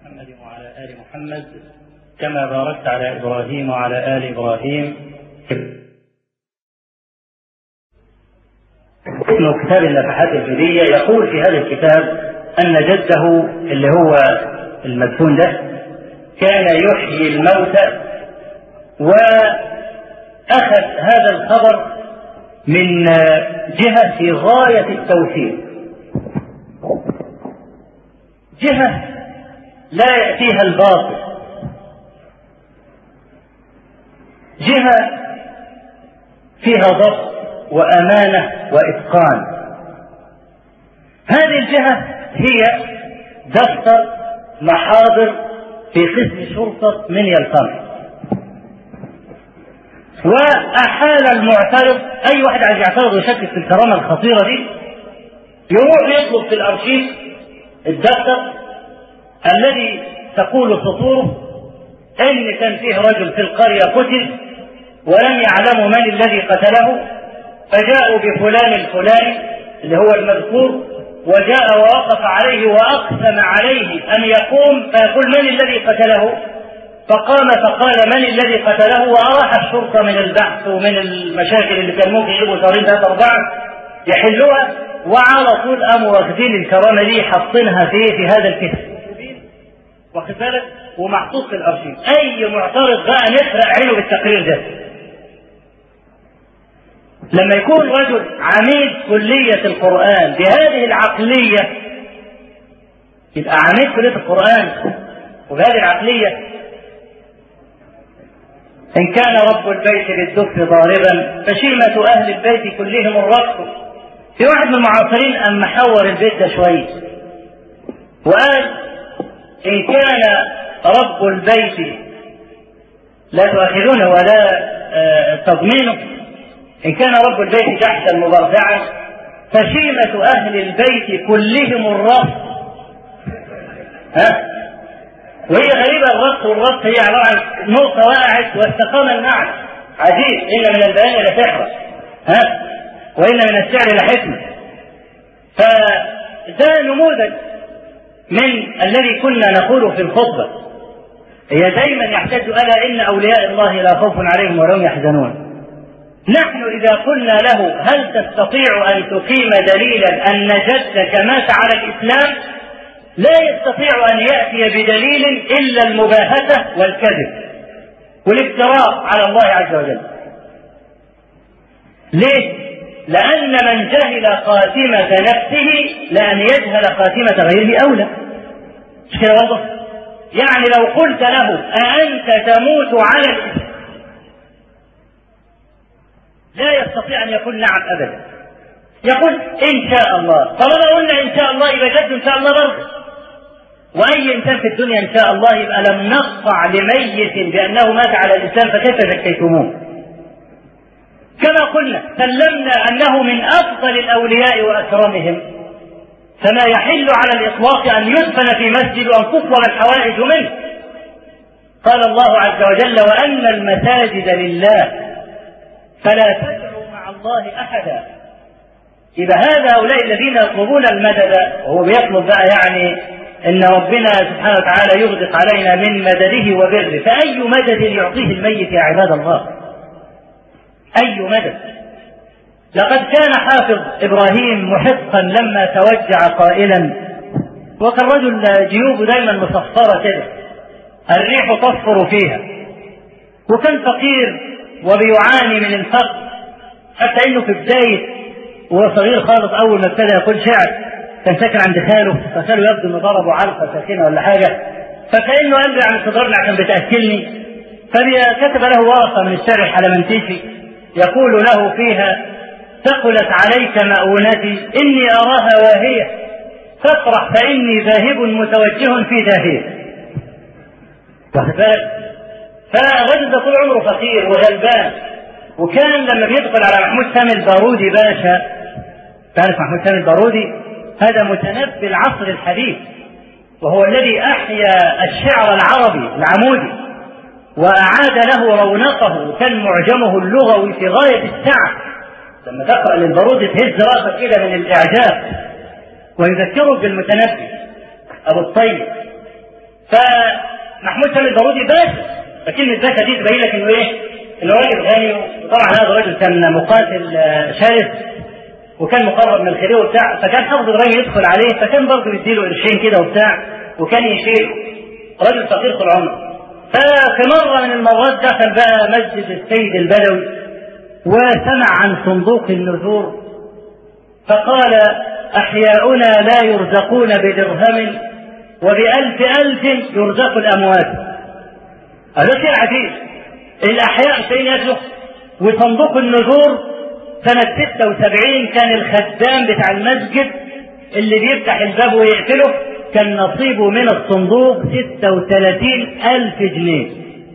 محمد وعلى آل محمد كما باركت على إبراهيم وعلى آل إبراهيم اسم كتاب النفحات الجودية يقول في هذا الكتاب أن جده اللي هو المدفون ده كان يحيي الموتى وأخذ هذا الخبر من جهة في غاية التوثيق جهة لا يأتيها الباطل جهة فيها ضبط وأمانة وإتقان هذه الجهة هي دفتر محاضر في قسم شرطة من القمح وأحال المعترض أي واحد عايز يعترض ويشكك في الكرامة الخطيرة دي يروح يطلب في الأرشيف الدفتر الذي تقول سطوره ان كان فيه رجل في القريه قتل ولم يعلموا من الذي قتله فجاءوا بفلان الفلاني اللي هو المذكور وجاء ووقف عليه واقسم عليه ان يقوم فيقول من الذي قتله فقام فقال من الذي قتله واراح الشرطه من البحث ومن المشاكل اللي كان ممكن يجيبوا شهرين ثلاثه اربعه يحلوها وعلى طول قاموا واخدين الكرامه دي حاطينها في في هذا الكتاب واخد بالك ومحطوط في الارشيف اي معترض بقى نحرق عينه بالتقرير ده لما يكون رجل عميد كلية القرآن بهذه العقلية يبقى عميد كلية القرآن وبهذه العقلية إن كان رب البيت بالدف ضاربا فشيمة أهل البيت كلهم الرقص في واحد من المعاصرين أم محور البيت ده شوية وقال إن كان رب البيت لا تؤاخذونه ولا تضمينه إن كان رب البيت تحت مبرزعا فشيمة أهل البيت كلهم الرفض ها وهي غريبة الربط والربط هي عبارة عن نقطة وقعت واستقام المعنى عجيب إن من البيان لسحرة ها وإن من الشعر لحكمة فده نموذج من الذي كنا نقول في الخطبة هي دايما يحتاج ألا إن أولياء الله لا خوف عليهم ولا هم يحزنون نحن إذا قلنا له هل تستطيع أن تقيم دليلا أن جدك مات على الإسلام لا يستطيع أن يأتي بدليل إلا المباهتة والكذب والافتراء على الله عز وجل ليه؟ لأن من جهل خاتمة نفسه لأن يجهل خاتمة غيره أولى مش كده برضه؟ يعني لو قلت له أأنت تموت على الإسلام لا يستطيع أن يقول نعم أبدا يقول إن شاء الله طالما قلنا إن شاء الله يبقى جد إن شاء الله برضه وأي إنسان في الدنيا إن شاء الله يبقى لم نقطع لميت بأنه مات على الإسلام فكيف زكيتموه كما قلنا سلمنا أنه من أفضل الأولياء وأكرمهم فما يحل على الإطلاق أن يدفن في مسجد وأن تطلب الحوائج منه قال الله عز وجل وأن المساجد لله فلا تدعوا مع الله أحدا إذا هذا هؤلاء الذين يطلبون المدد وهو بيطلب بقى يعني ان ربنا سبحانه وتعالى يغدق علينا من مدده وبره فاي مدد يعطيه الميت يا عباد الله اي مدد لقد كان حافظ ابراهيم محقا لما توجع قائلا وكان رجل جيوبه دايما مصفره كده الريح تصفر فيها وكان فقير وبيعاني من الفقر حتى انه في بدايه وهو صغير خالص اول ما ابتدى يقول شعر كان ساكن عند خاله فخاله يبدو انه ضربه علقه ساكنه ولا حاجه فكانه قال له يعني تضربني عشان بتاكلني فكتب له ورقه من الشارع الحلمنتيشي يقول له فيها ثقلت عليك مؤونتي اني اراها واهيه فافرح فاني ذاهب متوجه في داهيه واخد بالك فالرجل ده طول عمره فقير وغلبان وكان لما بيدخل على محمود سامي البارودي باشا تعرف محمود سامي البارودي هذا متنبي العصر الحديث وهو الذي احيا الشعر العربي العمودي واعاد له رونقه وكان معجمه اللغوي في غايه السعه لما تقرا للبارودي تهز راسك كده من الاعجاب ويذكرك بالمتنبي ابو الطيب فمحمود سامي البارودي باشا فكلمة باشا دي تبين لك انه ايه؟ انه راجل غني وطبعا هذا الرجل كان مقاتل شرس وكان مقرب من الخير وبتاع فكان حافظ ابراهيم يدخل عليه فكان برضه يديله قرشين كده وبتاع وكان يشيل رجل فقير طول عمره ففي مرة من المرات دخل بقى مسجد السيد البدوي وسمع عن صندوق النذور فقال أحياؤنا لا يرزقون بدرهم وبألف ألف يرزق الأموات هذا شيء عجيب الأحياء شيء يجلس وصندوق النذور سنة 76 كان الخدام بتاع المسجد اللي بيفتح الباب ويقفله كان نصيبه من الصندوق 36 ألف جنيه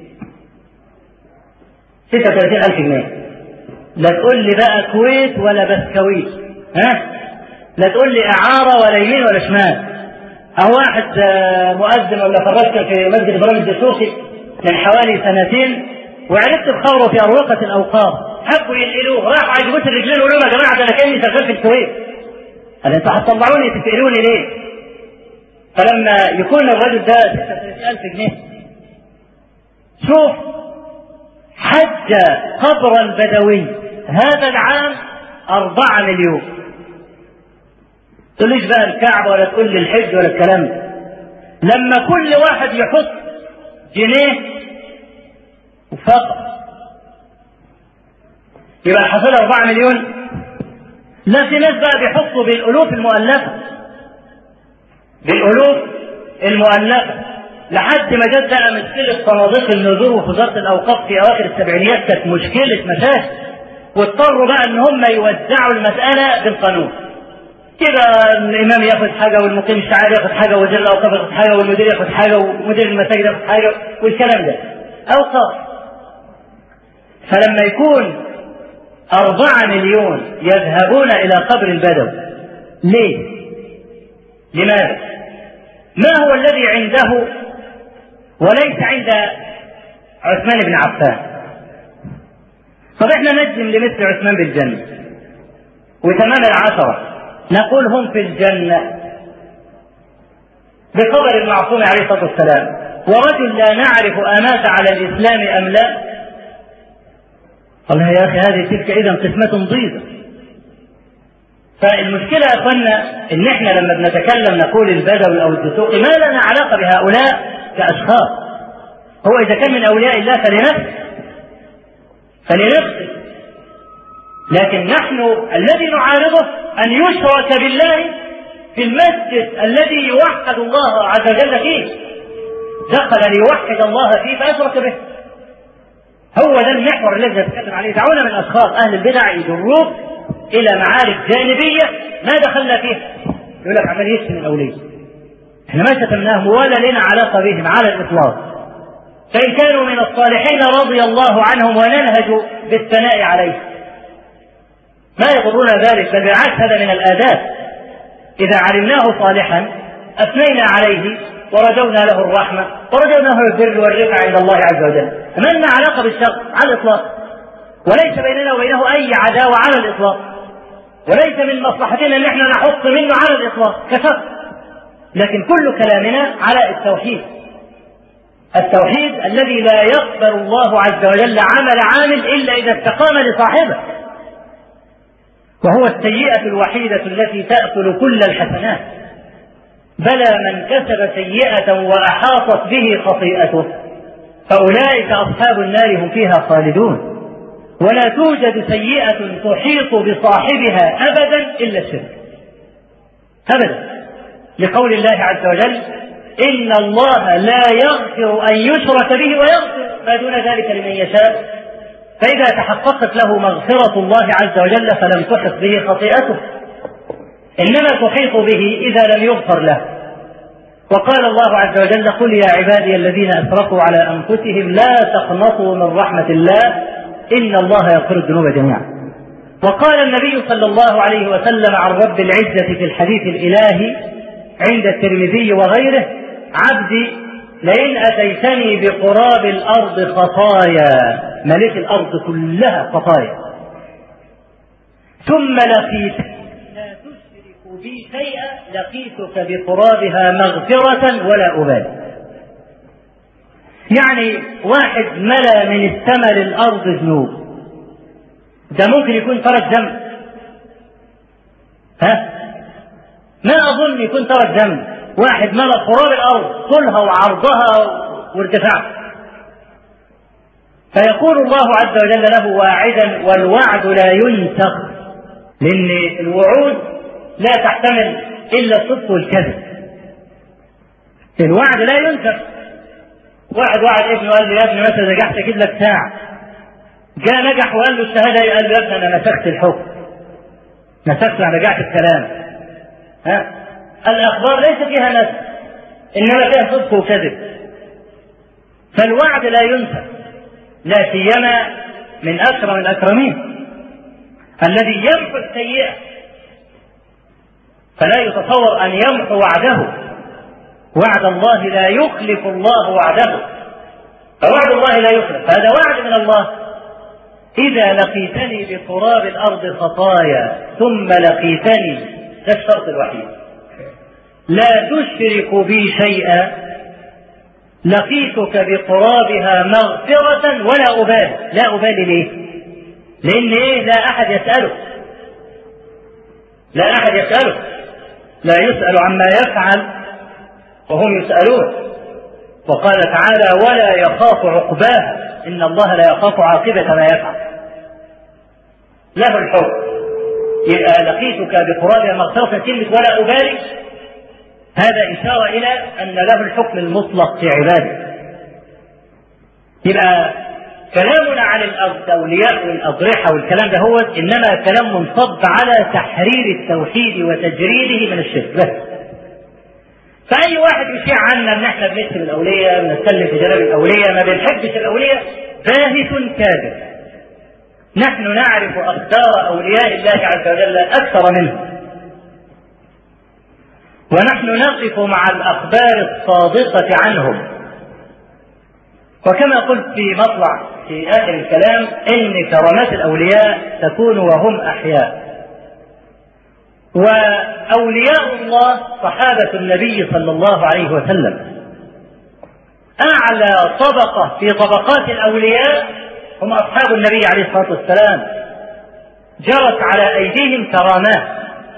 36 ألف جنيه لا تقول لي بقى كويت ولا بسكويت ها لا تقول لي إعارة ولا يمين ولا شمال أو واحد مؤذن ولا فرشت في مسجد إبراهيم الدسوقي من حوالي سنتين وعرفت بخوره في أروقة الأوقاف حبوا ينقلوه راحوا عجبوت الرجلين وقالوا يا جماعة ده أنا كأني شغال في الكويت قال أنتوا هتطلعوني تسألوني ليه؟ فلما يكون الرجل ده 36000 جنيه شوف حج قبر البدوي هذا العام أربعة مليون تقوليش بقى الكعبة ولا تقول لي الحج ولا الكلام ده لما كل واحد يحط جنيه فقط يبقى الحصيلة أربعة مليون لا في ناس بقى بيحطوا بالألوف المؤلفة بالألوف المؤلفة لحد ما جت بقى مشكلة صناديق النذور ووزارة الأوقاف في أواخر السبعينيات كانت مشكلة مشاكل واضطروا بقى إن هم يوزعوا المسألة بالقانون كده الإمام ياخد حاجة والمقيم الشعائر ياخد حاجة وزير الأوقاف ياخد حاجة والمدير ياخد حاجة ومدير المساجد ياخد حاجة والكلام ده أوقاف فلما يكون أربعة مليون يذهبون إلى قبر البدو ليه؟ لماذا؟ ما هو الذي عنده وليس عند عثمان بن عفان طب احنا نجزم لمثل عثمان بالجنة وتمام العشرة نقول هم في الجنة بخبر المعصوم عليه الصلاة والسلام ورجل لا نعرف أمات على الإسلام أم لا قال يا أخي هذه تلك إذا قسمة ضيزة فالمشكلة يا أخوانا إن إحنا لما بنتكلم نقول البدوي أو الدسوقي ما لنا علاقة بهؤلاء كأشخاص هو إذا كان من أولياء الله فلنفسه فلنفسه لكن نحن الذي نعارضه أن يشرك بالله في المسجد الذي يوحد الله عز وجل فيه دخل ليوحد الله فيه فأشرك به هو ده المحور الذي نتكلم عليه دعونا من أشخاص أهل البدع يجروك إلى معارك جانبية ما دخلنا فيها يقول لك عمال يشتم الأولياء احنا ما شتمناهم ولا لنا علاقة بهم على الإطلاق فإن كانوا من الصالحين رضي الله عنهم وننهج بالثناء عليهم ما يضرنا ذلك بل بالعكس هذا من الآداب إذا علمناه صالحا أثنينا عليه ورجونا له الرحمة ورجونا له البر والرفع عند الله عز وجل ما لنا علاقة بالشر على الإطلاق وليس بيننا وبينه أي عداوة على الإطلاق وليس من مصلحتنا أن احنا نحط منه على الإطلاق كشر لكن كل كلامنا على التوحيد التوحيد الذي لا يقبل الله عز وجل عمل عامل إلا إذا استقام لصاحبه وهو السيئة الوحيدة التي تأكل كل الحسنات بلى من كسب سيئة وأحاطت به خطيئته فأولئك أصحاب النار هم فيها خالدون ولا توجد سيئة تحيط بصاحبها أبدا إلا الشرك أبدا لقول الله عز وجل إن الله لا يغفر أن يشرك به ويغفر ما دون ذلك لمن يشاء فإذا تحققت له مغفرة الله عز وجل فلم تحط به خطيئته إنما تحيط به إذا لم يغفر له وقال الله عز وجل قل يا عبادي الذين أسرفوا على أنفسهم لا تقنطوا من رحمة الله إن الله يغفر الذنوب جميعا وقال النبي صلى الله عليه وسلم عن رب العزة في الحديث الإلهي عند الترمذي وغيره عبدي لئن أتيتني بقراب الأرض خطايا ملك الأرض كلها خطايا ثم لقيت لا تشرك بي شيئا لقيتك بقرابها مغفرة ولا أبالي يعني واحد ملا من السماء للأرض ذنوب ده ممكن يكون ترك ذنب ها ما أظن يكون ترك ذنب واحد ملا قرار الأرض طولها وعرضها وارتفاعها فيقول الله عز وجل له واعدا والوعد لا ينسخ لأن الوعود لا تحتمل إلا الصدق والكذب الوعد لا ينسخ واحد وعد ابنه قال له يا ابني مثلا نجحت اجيب لك ساعة جاء نجح وقال له الشهادة قال له يا ابني أنا نسخت الحكم نسخت رجعت الكلام ها الأخبار ليس فيها نسخ إنما فيها صدق وكذب فالوعد لا ينسى لا سيما من أكرم الأكرمين الذي يمحو السيئة فلا يتصور أن يمحو وعده وعد الله لا يخلف الله وعده فوعد الله لا يخلف هذا وعد من الله إذا لقيتني بقراب الأرض خطايا ثم لقيتني ده الشرط الوحيد لا تشرك بي شيئا لقيتك بقرابها مغفرة ولا أبالي لا أبالي ليه لأن إيه لا أحد يسأله لا أحد يسأله لا يسأل عما يفعل وهم يسألون وقال تعالى ولا يخاف عقباها إن الله لا يخاف عاقبة ما يفعل له الحكم يبقى لقيتك بقرابها مغفرة كلمة ولا أبالي هذا إشارة إلى أن له الحكم المطلق في عباده يبقى كلامنا عن الأولياء والأضرحة والكلام ده هو إنما كلام منصب على تحرير التوحيد وتجريده من الشرك بس فأي واحد يشيع عنا إن إحنا بنكتب الأولياء بنتكلم في جلال الأولياء ما بنحبش الأولياء باهت كاذب نحن نعرف أقدار أولياء الله عز وجل أكثر منه ونحن نقف مع الأخبار الصادقة عنهم وكما قلت في مطلع في آخر الكلام إن كرامات الأولياء تكون وهم أحياء وأولياء الله صحابة النبي صلى الله عليه وسلم أعلى طبقة في طبقات الأولياء هم أصحاب النبي عليه الصلاة والسلام جرت على أيديهم كرامات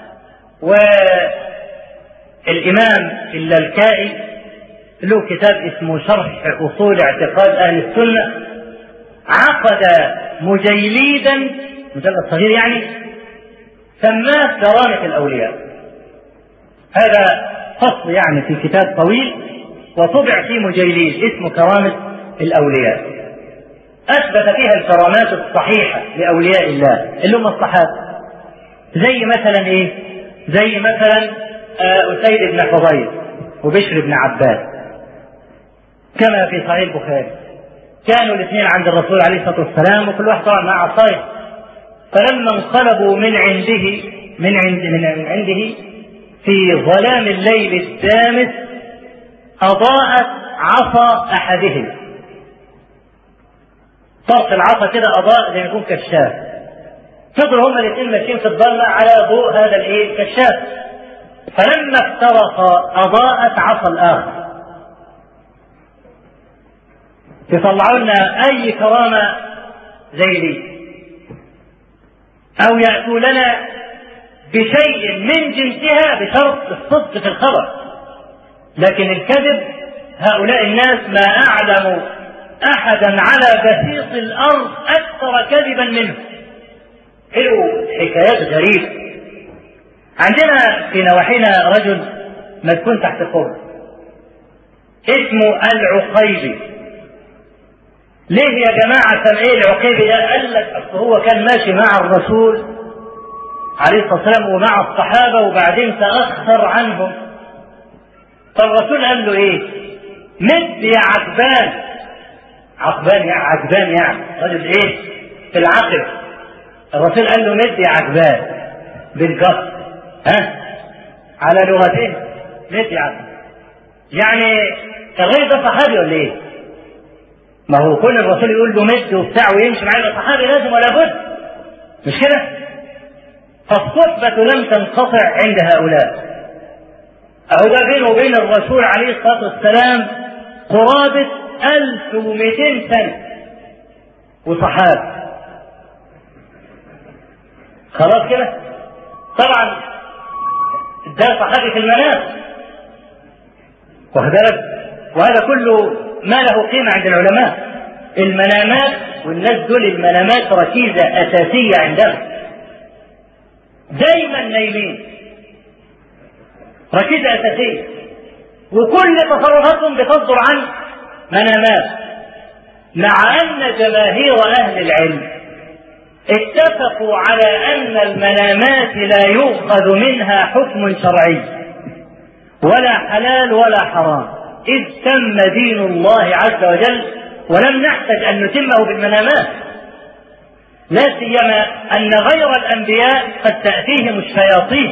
والإمام اللالكائي له كتاب اسمه شرح أصول اعتقاد أهل السنة عقد مجيليدا مجلد صغير يعني سماه كرامة الأولياء هذا فصل يعني في كتاب طويل وطبع فيه مجيليد اسمه كرامة الأولياء أثبت فيها الكرامات الصحيحة لأولياء الله اللي هم الصحابة زي مثلا إيه؟ زي مثلا أسيد بن حضير وبشر بن عباس كما في صحيح البخاري كانوا الاثنين عند الرسول عليه الصلاة والسلام وكل واحد طبعا مع عصايه فلما انقلبوا من عنده من عند من عنده في ظلام الليل الدامس أضاءت عصا أحدهم طرف العصا كده أضاء زي ما يكون كشاف فضلوا هما الاثنين ماشيين في الظلمة على ضوء هذا الايه الكشاف فلما افترقا أضاءت عصا الآخر يطلعوا لنا أي كرامة زي دي أو يأتوا لنا بشيء من جنسها بشرط الصدق في الخبر لكن الكذب هؤلاء الناس ما أعلموا أحدا على بسيط الأرض أكثر كذبا منه له حكايات غريبة عندنا في نواحينا رجل مسكون تحت قبر اسمه العقيبي ليه يا جماعة سمع ايه العقيبي ده؟ قال لك أصل هو كان ماشي مع الرسول عليه الصلاة والسلام ومع الصحابة وبعدين تأخر عنهم فالرسول قال له ايه؟ مد يا عجبان عقبان يعني عجبان يعني رجل ايه؟ في العقل الرسول قال له مد يا عجبان بالقصد ها؟ على لغتين مد يا عجبان يعني الراجل ده صحابي ولا ايه؟ ما هو كل الرسول يقول له مد وبتاع ويمشي معاه صحابي لازم ولا بد مش كده؟ فالصحبة لم تنقطع عند هؤلاء أهو ده بينه وبين الرسول عليه الصلاة والسلام قرابة 1200 سنة وصحابة خلاص كده طبعا ده صحابي في المنام واخد بالك وهذا كله ما له قيمة عند العلماء المنامات والناس دول المنامات ركيزة أساسية عندهم دايما نايمين ركيزة أساسية وكل تصرفاتهم بتصدر عن منامات مع أن جماهير أهل العلم اتفقوا على أن المنامات لا يؤخذ منها حكم شرعي ولا حلال ولا حرام إذ تم دين الله عز وجل ولم نحتج أن نتمه بالمنامات لا سيما أن غير الأنبياء قد تأتيهم الشياطين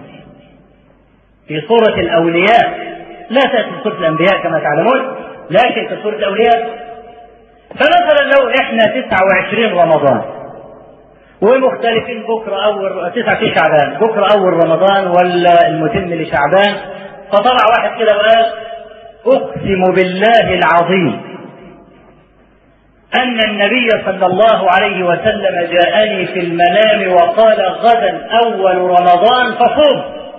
في صورة الأولياء لا تأتي في صورة الأنبياء كما تعلمون لكن في صورة الأولياء فمثلا لو احنا 29 رمضان ومختلفين بكره اول تسعة في شعبان بكره اول رمضان ولا المتم لشعبان فطلع واحد كده وقال اقسم بالله العظيم ان النبي صلى الله عليه وسلم جاءني في المنام وقال غدا اول رمضان فصوم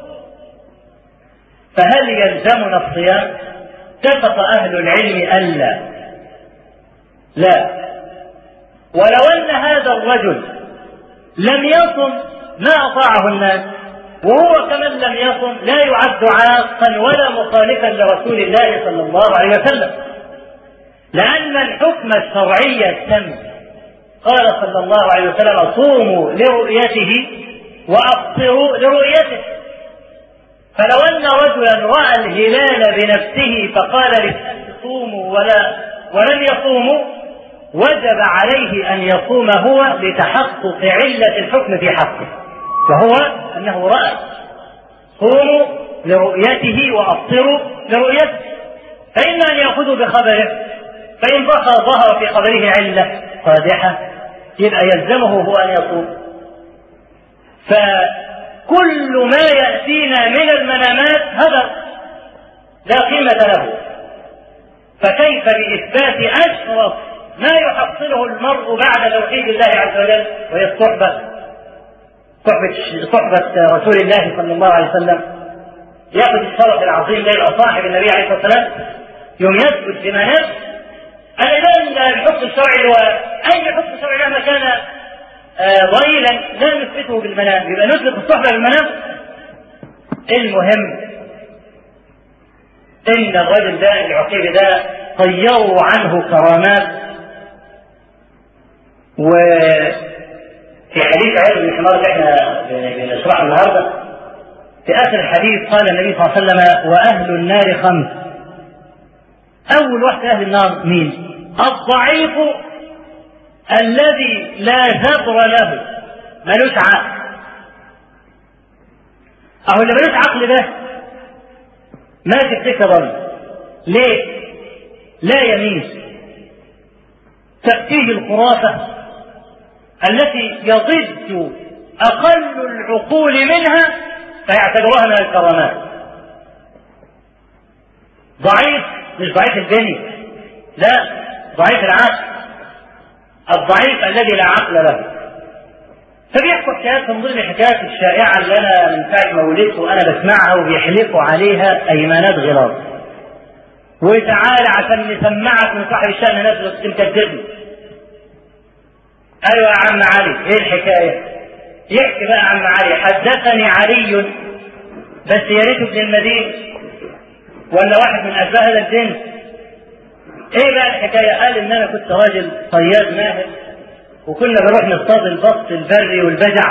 فهل يلزمنا الصيام اتفق اهل العلم الا لا ولو ان هذا الرجل لم يصم ما اطاعه الناس وهو كمن لم يصم لا يعد عاقا ولا مخالفا لرسول الله صلى الله عليه وسلم لان الحكم الشرعي التم قال صلى الله عليه وسلم صوموا لرؤيته وافطروا لرؤيته فلو ان رجلا راى الهلال بنفسه فقال للناس صوموا ولا ولم يصوموا وجب عليه ان يصوم هو لتحقق عله الحكم في حقه وهو انه راى صوموا لرؤيته وافطروا لرؤيته فاما ان ياخذوا بخبره فان ظهر في خبره عله قادحه يبقى يلزمه هو ان يصوم فكل ما ياتينا من المنامات هذا لا قيمه له فكيف باثبات اشرف ما يحصله المرء بعد توحيد الله عز وجل وهي الصحبة صحبة صحبة رسول الله صلى الله عليه وسلم ياخذ الشرف العظيم ده يبقى صاحب النبي عليه الصلاة والسلام يوم يثبت بمنام الآن الحكم الشرعي هو أي حكم شرعي مهما كان ضئيلا لا نثبته بالمنام يبقى نثبت الصحبة بالمنام المهم إن الرجل ده العقيل ده طيروا عنه كرامات وفي حديث عيد بن حمار اللي احنا بنشرحه النهارده في اخر الحديث قال النبي صلى الله عليه وسلم واهل النار خمس اول واحد اهل النار مين؟ الضعيف الذي لا جبر له ملوش عقل اهو اللي ملوش عقل ده ماشي في سكه ضل ليه؟ لا يميز تأتيه الخرافة التي يضج أقل العقول منها فيعتبرها من الكرامات ضعيف مش ضعيف البني لا ضعيف العقل الضعيف الذي لا عقل له فبيحكوا حكايات من ضمن الحكايات الشائعة اللي أنا من ساعة ما ولدت وأنا بسمعها وبيحلفوا عليها أيمانات غلاظ وتعالى عشان نسمعك من صاحب الشأن ناس تكذبني ايوه يا عم علي ايه الحكايه يحكي بقى عم علي حدثني علي بس يا ريت ابن المدينه ولا واحد من اشباه هذا الجنس ايه بقى الحكايه قال ان انا كنت راجل صياد ماهر وكنا بنروح نصطاد البط البري والبجع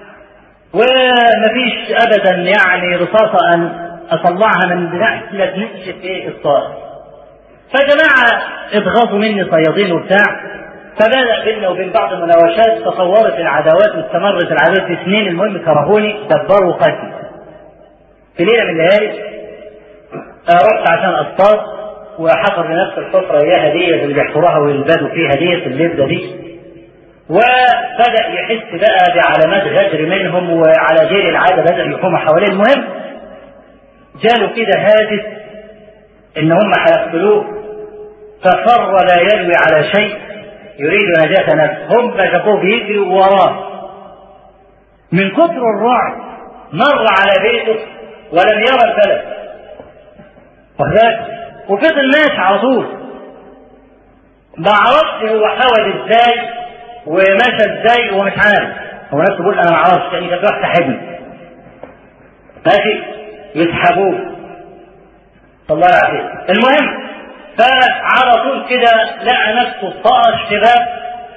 ومفيش ابدا يعني رصاصه ان اطلعها من دراعي لا تنشف ايه الصائد فجماعه اتغاظوا مني صيادين وبتاع فبدأ بيننا وبين بعض المناوشات تطورت العداوات واستمرت العداوات في سنين المهم كرهوني دبروا قتلي. في ليلة من الليالي رحت عشان اصطاد وحفر لنفس الحفرة اياها دي اللي بيحفروها ويلبدوا فيها دي اللبدة دي وبدأ يحس بقى بعلامات غدر منهم وعلى غير العادة بدأ يقوم حواليه المهم جاله كده هاجس ان هم هيقتلوه ففر لا يلوي على شيء يريد نجاة نفسه هم شافوه بيجري وراه من كثر الرعب مر على بيته ولم يرى الفلك وذلك وفضل ماشي على طول ما عرفش هو حاول ازاي ومشى ازاي ومش عارف هو نفسه بيقول انا ما اعرفش يعني كانت راح تحبني ماشي يسحبوه الله يعافيك المهم فعلى طول كده لقى نفسه طاق الشباب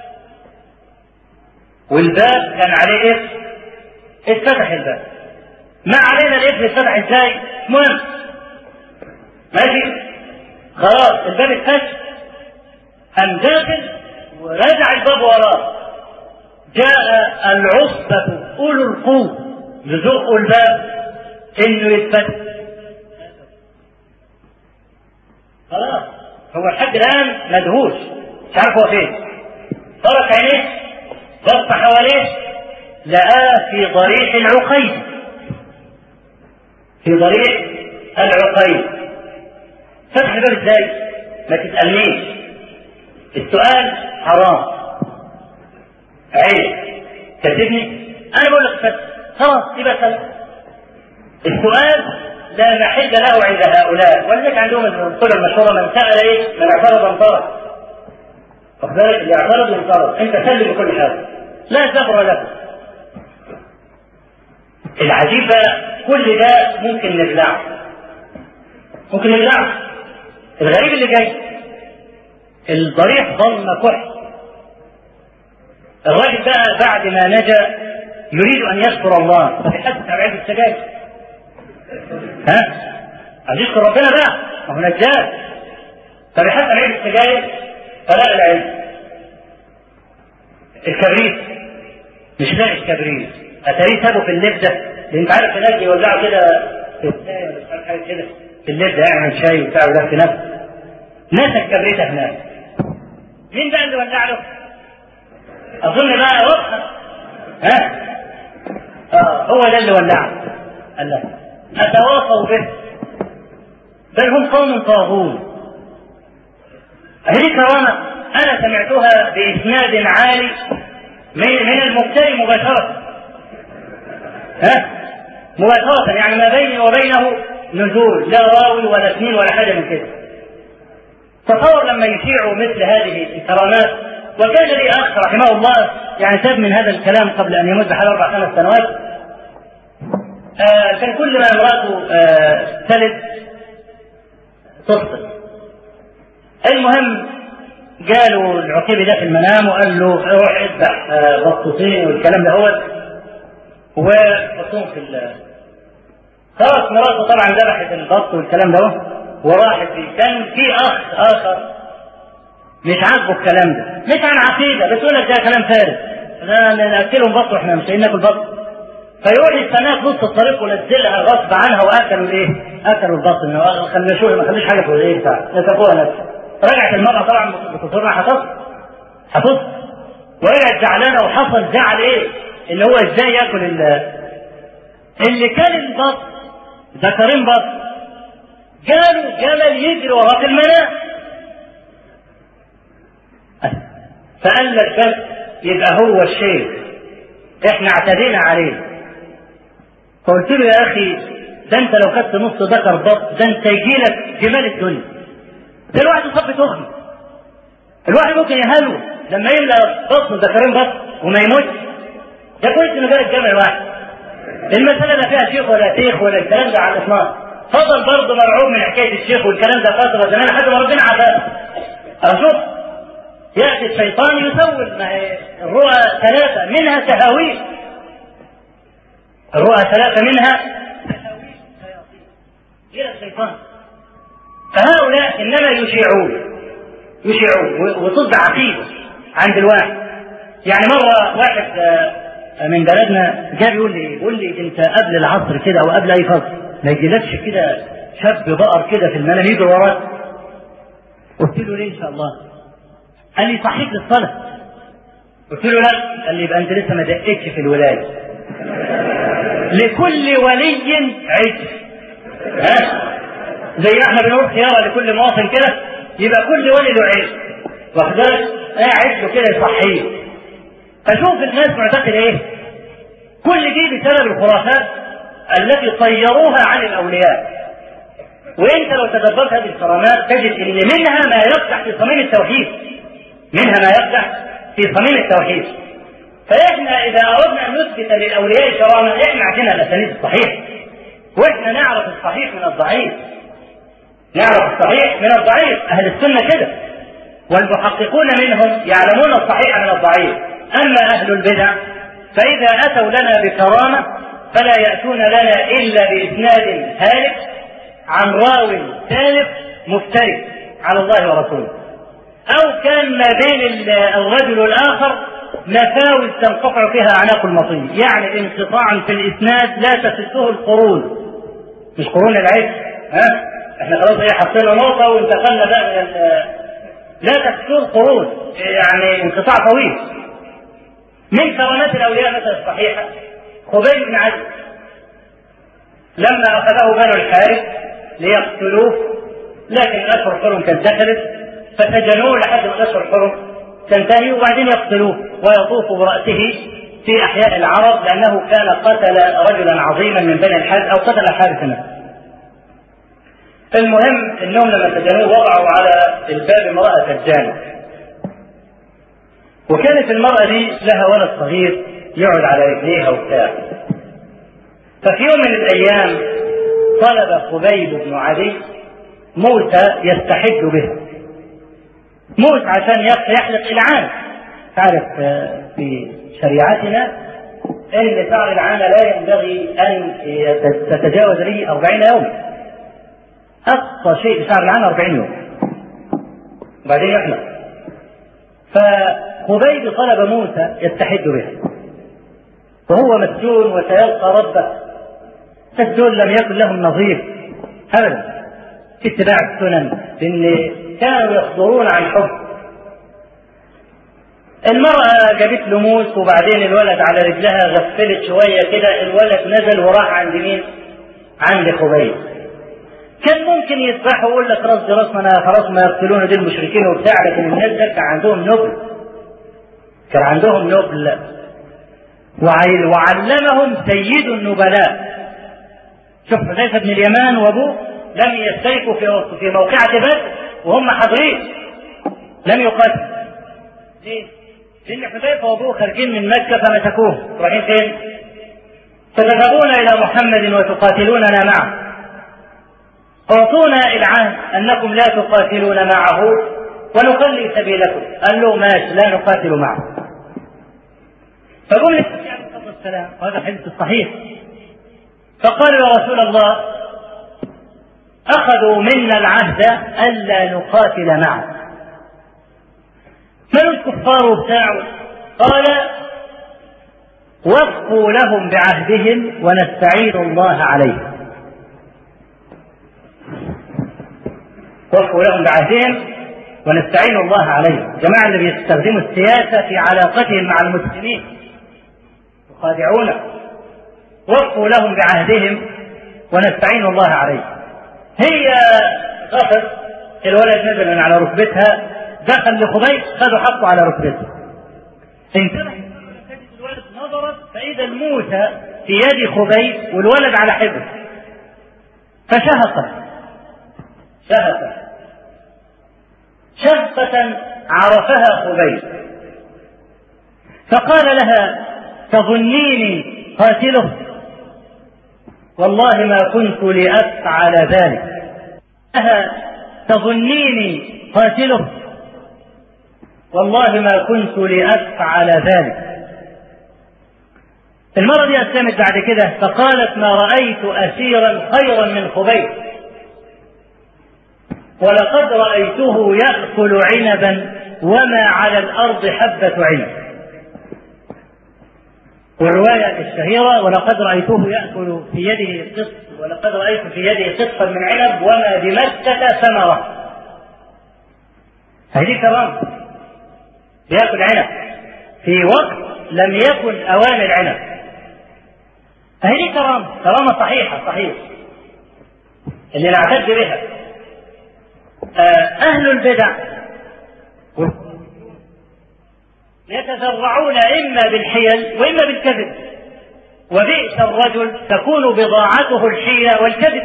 والباب كان عليه اسم اتفتح الباب ما علينا الاسم اتفتح ازاي المهم ماشي خلاص الباب اتفتح قام داخل ورجع الباب وراه جاء العصبة أولو القوة يزقوا الباب إنه يتفتح خلاص هو لحد الآن مدهوش مش عارف هو فين طرق عينيه بص حواليه لقاه في ضريح العقيد في ضريح العقيد فتح الباب ازاي؟ ما تسألنيش السؤال حرام عيب كسبني انا بقول لك فتح خلاص يبقى فتح السؤال لا محل له عند هؤلاء ولذلك عندهم القول المشهورة من سأل ايه؟ من اعترض انطرد واخد بالك اللي اعترض انطرد انت سلم بكل حاجة لا زبر له العجيب بقى كل ده ممكن نبلعه ممكن نبلعه الغريب اللي جاي الضريح ظل كحل الراجل بقى بعد ما نجا يريد ان يذكر الله فبيحدث عن عيد السجاير ها عايز يذكر ربنا بقى ما هو نجاه فبيحدث عن عيد السجاير فلا العلم الكبريت مش لاقي الكبريت اتاريه سابه في اللب ده لان انت عارف هناك يوزعوا كده في الشاي ولا مش عارف حاجه كده في اللب ده يعمل شاي وبتاع وده في نفسه ناس الكبريت هناك مين بقى اللي ولع له؟ اظن بقى واضحه ها؟ اه هو ده اللي ولعه قال لا اتواصوا به بل هم قوم طاغون هذه كرامة أنا سمعتها بإسناد عالي من من المبتدئ مباشرة ها مباشرة يعني ما بيني وبينه نزول لا راوي ولا اثنين ولا حاجة من كده تصور لما يشيعوا مثل هذه الكرامات وكان لي اخ رحمه الله يعني تاب من هذا الكلام قبل ان يمد حوالي اربع خمس سنوات آه كان كل ما امراته آه تلد تفطر المهم جاله العقيبي ده في المنام وقال له روح اذبح آه بطوطين والكلام ده هو وحطهم في ال خلاص مراته طبعا ذبحت البط والكلام ده وراحت فيه كان في اخ اخر مش عاجبه الكلام ده مش عن عقيده بس يقول لك ده كلام فارغ لا ناكلهم بط واحنا مش ناكل بط فيروح يستناها في نص الطريق ونزلها غصب عنها واكلوا الايه؟ اكلوا البط انه خلشوها ما خليش حاجه في الايه بتاع نسفوها نفسها رجعت المراه طبعا بتصرها هتص هتص ورجعت زعلانه وحصل زعل ايه؟ اللي هو ازاي ياكل اللي كان البط ذكرين بط جاله جمل يجري وراه في المنام فقال لك بس يبقى هو الشيخ احنا اعتدينا عليه فقلت له يا اخي ده انت لو خدت نص ذكر بط ده انت يجي لك جمال الدنيا ده الواحد يصب تخن الواحد ممكن يهلو لما يملى بطنه ذكرين بط وما يموتش ده كويس انه جالك جمع واحد المسألة لا فيها شيخ ولا شيخ ولا الكلام ده على الإطلاق فضل برضه مرعوب من حكاية الشيخ والكلام ده فترة زمان لحد ما ربنا عافاه أشوف يأتي الشيطان يسول ما هي الرؤى ثلاثة منها تهاويل الرؤى ثلاثة منها تهاويل غير الشيطان فهؤلاء إنما يشيعون يشيعون وتصبح عقيدة عند الواحد يعني مرة واحد من بلدنا جاء بيقول لي يقول لي انت قبل العصر كده او قبل اي فصل ما يجيلكش كده شاب بقر كده في المنام يجري وراك قلت له ليه ان شاء الله قال لي صحيح للصلاه قلت له لا قال لي يبقى انت لسه ما دقتش في الولايه لكل ولي عجل ها زي ما احنا بنقول خيارة لكل مواطن كده يبقى كل ولي له عيب واخد بالك قاعد له كده يصحيه فشوف الناس معتقد ايه كل دي بسبب الخرافات التي طيروها عن الاولياء وانت لو تدبرت هذه الكرامات تجد ان منها ما يفتح في صميم التوحيد منها ما يفتح في صميم التوحيد فاحنا اذا اردنا ان نثبت للاولياء كرامه احنا عندنا الاسانيد الصحيح واحنا نعرف الصحيح من الضعيف نعرف الصحيح من الضعيف اهل السنه كده والمحققون منهم يعلمون الصحيح من الضعيف اما اهل البدع فاذا اتوا لنا بكرامه فلا ياتون لنا الا باسناد هالك عن راو ثالث مفتري على الله ورسوله او كان ما بين الرجل والاخر مساوي تنقطع فيها اعناق المطية يعني انقطاعا في الاسناد لا تسده القرون مش قرون العيش ها احنا خلاص ايه حطينا نقطه وانتقلنا بقى من لا تسده القرون يعني انقطاع طويل من كرامات الاولياء مثلا الصحيحه خبيب بن عدي لما اخذه بنو الحارث ليقتلوه لكن الاشهر الحرم كانت دخلت فسجنوه لحد ما الاشهر الحرم تنتهي وبعدين يقتلوه ويطوف براسه في احياء العرب لانه كان قتل رجلا عظيما من بني الحارث او قتل حارث نفسه. المهم انهم لما سجنوه وضعوا على الباب امراه الجانب. وكانت المراه دي لها ولد صغير يقعد على رجليها وبتاع. ففي يوم من الايام طلب خبيب بن علي موسى يستحج به موسى عشان يحلق العان تعرف في شريعتنا ان شعر العانه لا ينبغي ان تتجاوز به أربعين يوم اقصى شيء شعر العانه أربعين يوم وبعدين يحلق فخبيب طلب موسى يستحج به وهو مسجون وسيلقى ربه فالدول لم يكن لهم نظير ابدا في اتباع السنن لان كانوا يصدرون عن حب المرأة جابت له موس وبعدين الولد على رجلها غفلت شوية كده الولد نزل وراح عند مين؟ عند خبيب. كان ممكن يذبحوا ويقول لك راس دي راس ما انا خلاص ما يقتلون دي المشركين وبتاع لكن الناس ده كان عندهم نبل. كان عندهم نبل وعلمهم سيد النبلاء شوف حذيفه بن اليمان وابوه لم يشتركوا في في موقعة بدر وهم حاضرين لم يقاتلوا ليه؟ لأن حذيفة وأبوه خارجين من مكة فمسكوه رايحين فين؟ تذهبون إلى محمد وتقاتلوننا معه أعطونا العهد أنكم لا تقاتلون معه ونخلي سبيلكم قال له ماشي لا نقاتل معه فقم للنبي عليه الصلاة والسلام وهذا حديث الصحيح فقالوا يا رسول الله أخذوا منا العهد ألا نقاتل معه من الكفار وبتاعه قال وفوا لهم بعهدهم ونستعين الله عليهم وفوا لهم بعهدهم ونستعين الله عليهم جماعة اللي بيستخدموا السياسة في علاقتهم مع المسلمين يخادعونه وفوا لهم بعهدهم ونستعين الله عليه هي غفر الولد نزل من على ركبتها دخل لخبيب خدوا حطوا على ركبته انتبه الولد نظرت فاذا الموسى في يد خبيب والولد على حبل فشهقت شهقت شهقة عرفها خبيب فقال لها تظنيني قاتله والله ما كنت لأفعل ذلك لها تظنيني قاتله والله ما كنت لأفعل ذلك المرة دي أسلمت بعد كده فقالت ما رأيت أسيرا خيرا من خبيب ولقد رأيته يأكل عنبا وما على الأرض حبة عنب والرواية الشهيرة ولقد رأيته يأكل في يده قسط ولقد رأيت في يده قسطا من عنب وما بمكة ثمرة هذه كرامة يأكل عنب في وقت لم يكن أوان العنب فهذه كرامة كرامة صحيحة صحيح اللي نعتد بها أهل البدع يتذرعون إما بالحيل وإما بالكذب وبئس الرجل تكون بضاعته الحيلة والكذب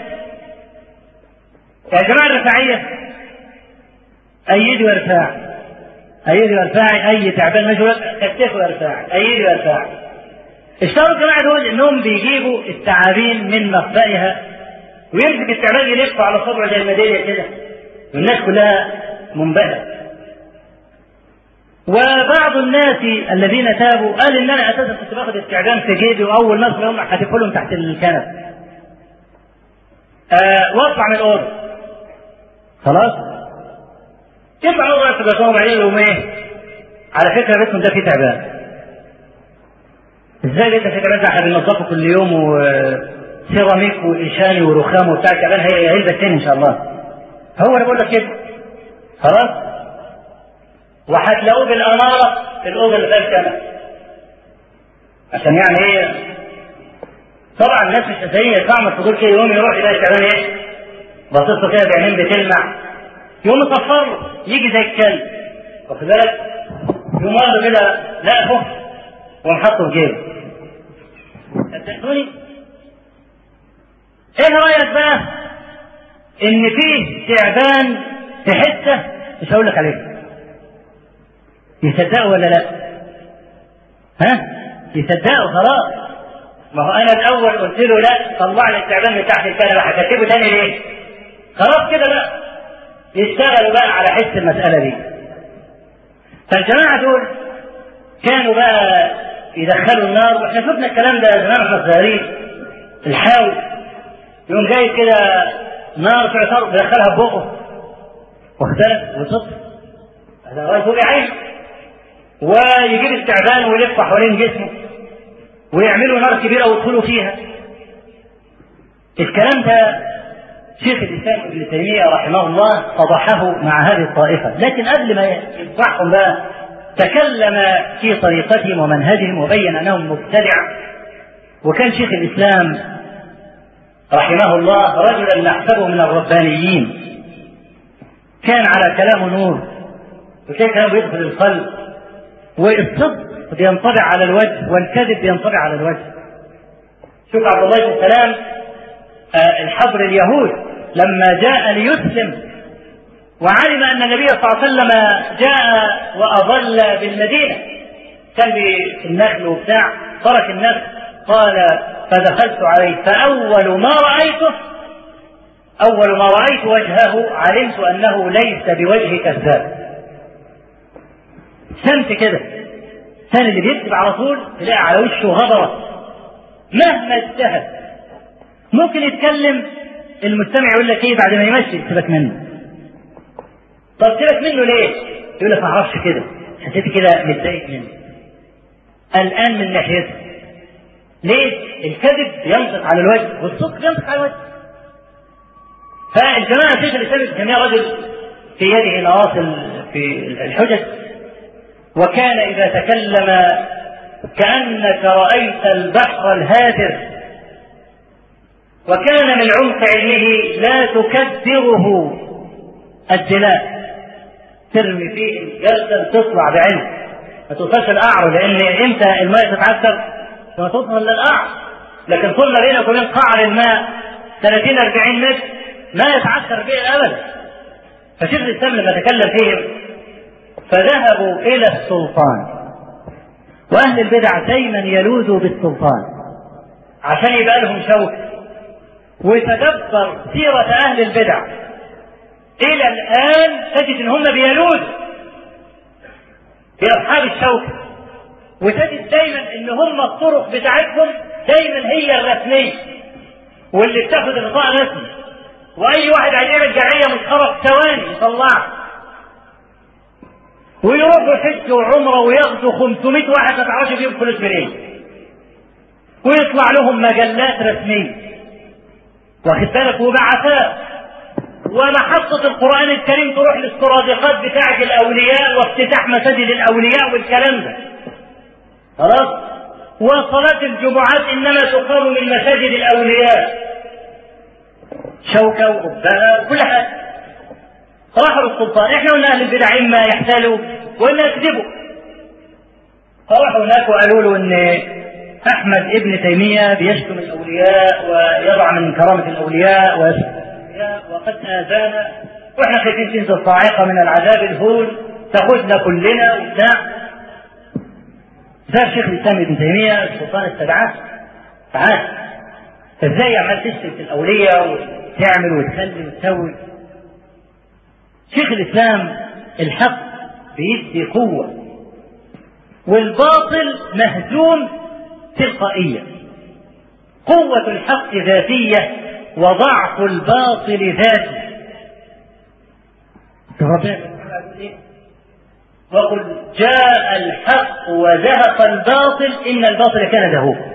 يا جماعة الرفاعية أيدوا ارفاع أيدوا ارفاع أي تعبان مجهول كتفوا ارفاع أيدوا ارفاع اشتروا الجماعة دول إنهم بيجيبوا التعابين من مخبئها ويمسك التعبان يلف على صبعه زي الميدالية كده والناس كلها منبهرة وبعض الناس الذين تابوا قال ان انا اساسا كنت باخد التعبان في جيبي واول ما هم هتدخل لهم تحت الكنب. آه واطلع من الاوضه. خلاص؟ يطلع الاوضه في البلكونه وبعدين يقوم ايه؟ على فكره بيتكم ده فيه تعبان. ازاي بيتك فيه تعبان ده احنا بننظفه كل يوم وسيراميك وايشاني ورخام وبتاع التعبان هيلبس تاني ان شاء الله. هو اللي بقول لك كده. خلاص؟ وهتلاقوه بالأمارة في الأوضة اللي فيها الكنبة. عشان يعني إيه؟ طبعا الناس مش زي يطعم الفضول كده يوم يروح يلاقي الشعبان إيه؟ باصص له كده بعينين بتلمع. يقوم يصفر له يجي زي الكلب. واخد بالك؟ يقوم واخده كده لا اهو وقام حاطه في جيبه. صدقوني؟ ايه رأيك بقى؟ إن فيه تعبان في حتة مش هقول لك عليه. يصدقوا ولا لا؟ ها؟ يصدقوا خلاص ما هو انا الاول قلت له لا طلع لي التعبان من تحت الكنبه هكتبه تاني ليه؟ خلاص كده بقى يشتغلوا بقى على حس المساله دي فالجماعه دول كانوا بقى يدخلوا النار واحنا شفنا الكلام ده زمان احنا صغيرين الحاوي يقوم جاي كده نار تعصر يدخلها ببقه واخد بالك وتطفي هذا لغايه فوق عينه ويجيب التعبان ويلف حوالين جسمه ويعملوا نار كبيرة ويدخلوا فيها الكلام ده شيخ الإسلام ابن تيمية رحمه الله فضحه مع هذه الطائفة لكن قبل ما يفضحهم بقى تكلم في طريقتهم ومنهجهم وبين أنهم مبتدعة وكان شيخ الإسلام رحمه الله رجلا نحسبه من الربانيين كان على كلام نور وكان كلامه بيدخل القلب والصدق بينطبع على الوجه والكذب بينطبع على الوجه شوف عبد الله بن سلام آه الحبر اليهود لما جاء ليسلم وعلم ان النبي صلى الله عليه وسلم جاء واظل بالمدينه كان في النخل وبتاع ترك النخل قال فدخلت عليه فاول ما رايته اول ما رايت وجهه علمت انه ليس بوجه كذاب سمت كده الثاني اللي بيكتب على طول تلاقي على وشه غبرة مهما اجتهد ممكن يتكلم المستمع يقول لك ايه بعد ما يمشي سيبك منه طب سيبك منه ليه؟ يقول لك ما اعرفش كده حسيت كده متضايق منه قلقان من ناحيته ليه؟ الكذب ينطق على الوجه والصدق ينطق على الوجه فالجماعة شيخ الإسلام ابن تيمية رجل في يده نواصل في الحجج وكان إذا تكلم كأنك رأيت البحر الهادر وكان من عمق علمه لا تكدره الدلاء ترمي فيه جلدا تطلع بعلم ما توصلش القعر لان امتى الماء تتعثر لما توصل للقعر لكن طول ما بينك وبين قعر الماء 30 40 متر ما يتعثر به ابدا فشيخ الاسلام لما تكلم فيهم فذهبوا الى السلطان واهل البدع دايما يلوذوا بالسلطان عشان يبقى لهم شوك وتدبر سيرة أهل البدع إلى الآن تجد إن هم بيلوذوا بأصحاب الشوكة وتجد دايما إن هم الطرق بتاعتهم دايما هي الرسمية واللي بتاخد الغطاء رسمي وأي واحد هيعمل جمعية مسخرة في ثواني يطلعها ويروحوا حج وعمره وياخدوا 500 واحد ما تعرفش فيهم فلوس منين ويطلع لهم مجلات رسميه واخد بالك وبعثات ومحطة القرآن الكريم تروح للسرادقات بتاعة الأولياء وافتتاح مساجد الأولياء والكلام ده. خلاص؟ وصلاة الجمعات إنما تقام من مساجد الأولياء. شوكة وقبها وكل حاجة. راحوا للسلطان احنا قلنا اهل البدع اما يحتالوا واما يكذبوا فراحوا هناك وقالوا له ان احمد ابن تيميه بيشتم الاولياء ويضع من كرامه الاولياء ويشتم الاولياء وقد اذانا واحنا خايفين تنزل صاعقه من العذاب الهول تاخذنا كلنا وبتاع ده شيخ الاسلام ابن تيميه السلطان استدعاه تعال ازاي عمال تشتم في الاولياء وتعمل وتخلي وتسوي شيخ الاسلام الحق بيدي قوه والباطل مهزوم تلقائيا قوة الحق ذاتية وضعف الباطل ذاتي وقل جاء الحق وزهق الباطل إن الباطل كان زهوقا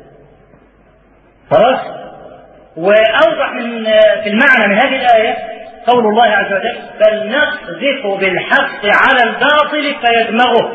خلاص وأوضح من في المعنى من هذه الآية قول الله عز وجل بل نقذف بالحق على الباطل فيدمغه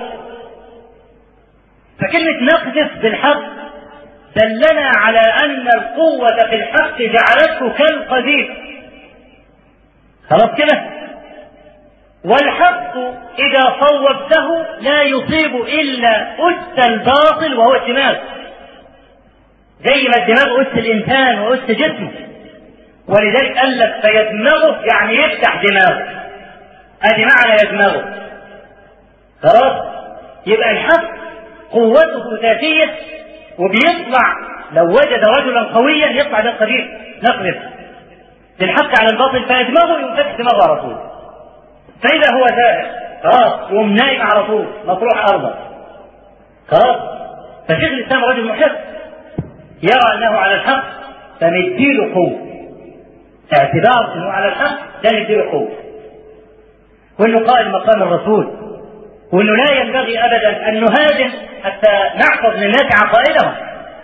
فكلمة نقذف بالحق دلنا على أن القوة في الحق جعلته كالقذيف خلاص كده والحق إذا صوبته لا يصيب إلا أس الباطل وهو الدماغ زي ما الدماغ أس الإنسان وأس جسمه ولذلك قال لك فيدمغه يعني يفتح دماغه ادي معنى يدمغه خلاص يبقى الحق قوته ذاتية وبيطلع لو وجد رجلا قويا يطلع ده قدير نقذف للحق على الباطل فيدمغه ينفتح دماغه على طول فإذا هو ذاهب خلاص يقوم نايم على طول مطروح أرضا خلاص فشيخ الإسلام رجل محب يرى أنه على الحق فنديله قوة اعتبار أنه على الحق ده نديله قوة وأنه قائل مقام الرسول وأنه لا ينبغي أبدا أن نهاجم حتى نحفظ للناس عقائدهم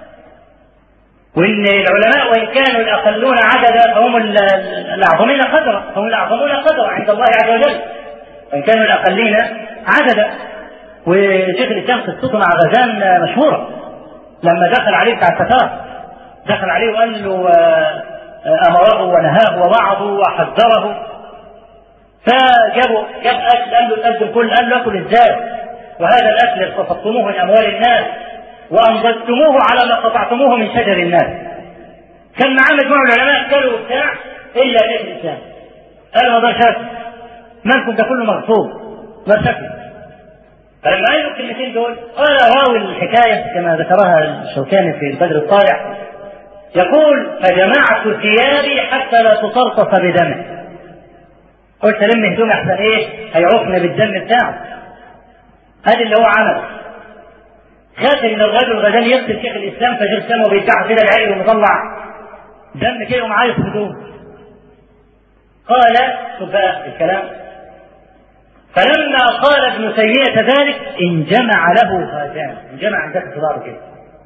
وان العلماء وان كانوا الاقلون عددا فهم الاعظمين قدرا هم الاعظمون قدرا عند الله عز وجل وان كانوا الاقلين عددا وشيخ الاسلام قصته مع غزان مشهوره لما دخل عليه بتاع التتار دخل عليه وقال له امره ونهاه ووعظه وحذره فجابوا جاب اكل قال له الاكل كل قال له اكل ازاي وهذا الاكل اقتصدتموه من اموال الناس وأنضجتموه على ما قطعتموه من شجر الناس كان معاه مجموعة العلماء قالوا بتاع إلا شيخ الإسلام قال ما ده شك منكم ده كله مغصوب ما شك فلما قالوا الكلمتين دول قال راوي الحكاية كما ذكرها الشوكاني في البدر الطالع يقول فجمعت ثيابي حتى لا تطرطف بدمه قلت لم هدومي احسن ايه هيعوقنا بالدم بتاعه هذا اللي هو عمله خاف ان الرجل غزال يقتل شيخ الاسلام فجر سمه بيدعه كده العين ومطلع دم كده ومعايا هدوم قال شوف بقى الكلام فلما قال ابن تيمية ذلك انجمع له هذان انجمع عندك صداره كده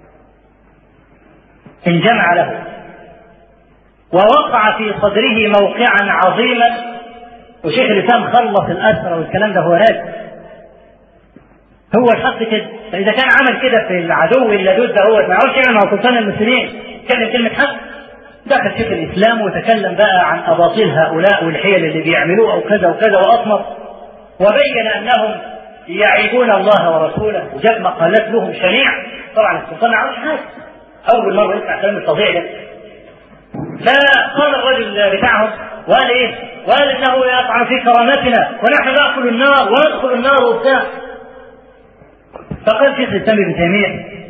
انجمع له ووقع في صدره موقعا عظيما وشيخ الاسلام خلص الاسرى والكلام ده هو راجع هو الحق كده فاذا كان عمل كده في العدو اللدود ده هو ما يعرفش يعمل مع سلطان المسلمين كلم كلمه حق دخل شيخ الاسلام وتكلم بقى عن اباطيل هؤلاء والحيل اللي بيعملوها وكذا وكذا واطمر وبين انهم يعيبون الله ورسوله وجاب مقالات لهم شنيعه طبعا السلطان ما عملش حاجه اول مره يسمع كلام الفظيع ده فقال الرجل بتاعهم وقال ايه؟ وقال انه يطعن في كرامتنا ونحن ناكل النار وندخل النار وبتاع فقال شيخ الاسلام ابن تيميه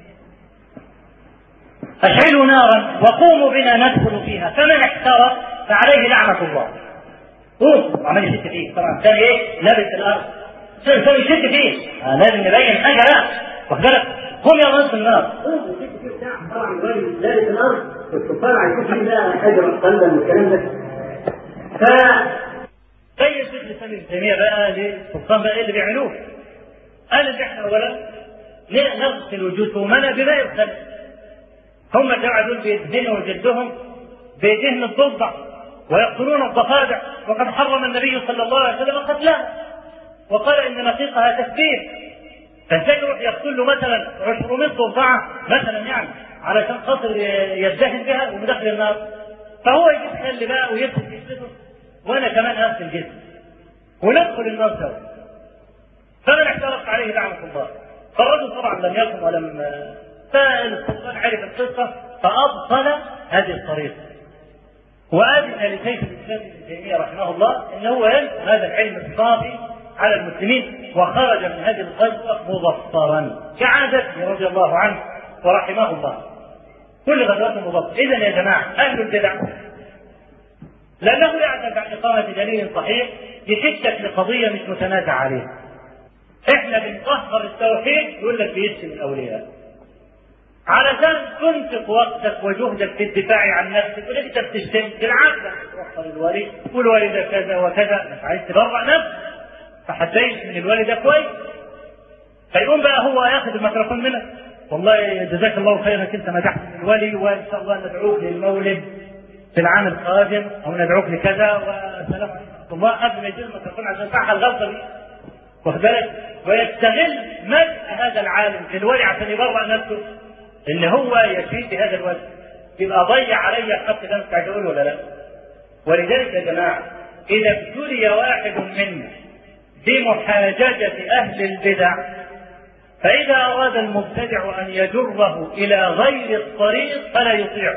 اشعلوا نارا وقوموا بنا ندخل فيها فمن احترق فعليه لعنه الله قوم وعمال يشد فيه طبعا كان ايه لابس الارض سوي يشد فيه آه لازم نبين حاجه لا واخد بالك قوم يا رئيس النار قوم يشد فيه بتاع طبعا الراجل لابس الارض والسلطان عايزين فيه بقى حجر قلبا والكلام ده ف بين شيخ الاسلام ابن تيميه بقى للسلطان بقى ايه اللي بيعملوه قال ان احنا اولا نغسل جسومنا بماء الخل هم الجماعه دول بيدهنوا جلدهم بدهن الضفدع ويقتلون الضفادع وقد حرم النبي صلى الله عليه وسلم قتلها وقال ان نقيقها تكبير فازاي يروح يقتل له مثلا 200 ضفدعه مثلا يعني علشان خاطر يزدهن بها ومدخل النار فهو يجيب خل بقى ويمسك جسده وانا كمان اغسل جسمي وندخل النار سوا فمن اعترف عليه لعنه الله فالرجل طبعا لم يقم ولم فالسلطان عرف القصه فابطل هذه الطريقه واذن لشيخ الاسلام ابن تيميه رحمه الله ان هو ينشر هذا العلم الصافي على المسلمين وخرج من هذه الغزوه مظفرا كعادته رضي الله عنه ورحمه الله كل غزوات مظفر اذا يا جماعه اهل البدع لانه يعتمد عن اقامه دليل صحيح يحسك لقضيه مش متنازع عليها احنا بنطهر التوحيد يقول لك بيشتم الاولياء علشان تنفق وقتك وجهدك في الدفاع عن نفسك يقول انت بتشتم بالعكس توفر الولي والولي ده كذا وكذا مش عايز تبرع نفسك فهتضايق من الولي ده كويس فيقوم بقى هو ياخذ الميكروفون منك والله جزاك الله خيرا انت مدحت الولي وان شاء الله ندعوك للمولد في العام القادم او ندعوك لكذا وسلام عليكم الله قبل ما يجي الميكروفون عشان صح الغلطه دي واخد بالك ويستغل مدح هذا العالم في الولي عشان يبرأ نفسه ان هو يشيد بهذا الوجه يبقى ضيع علي الحق ده مش عايز اقوله ولا لا ولذلك يا جماعه اذا ابتلي واحد منا بمحاججه اهل البدع فاذا اراد المبتدع ان يجره الى غير الطريق فلا يطيعه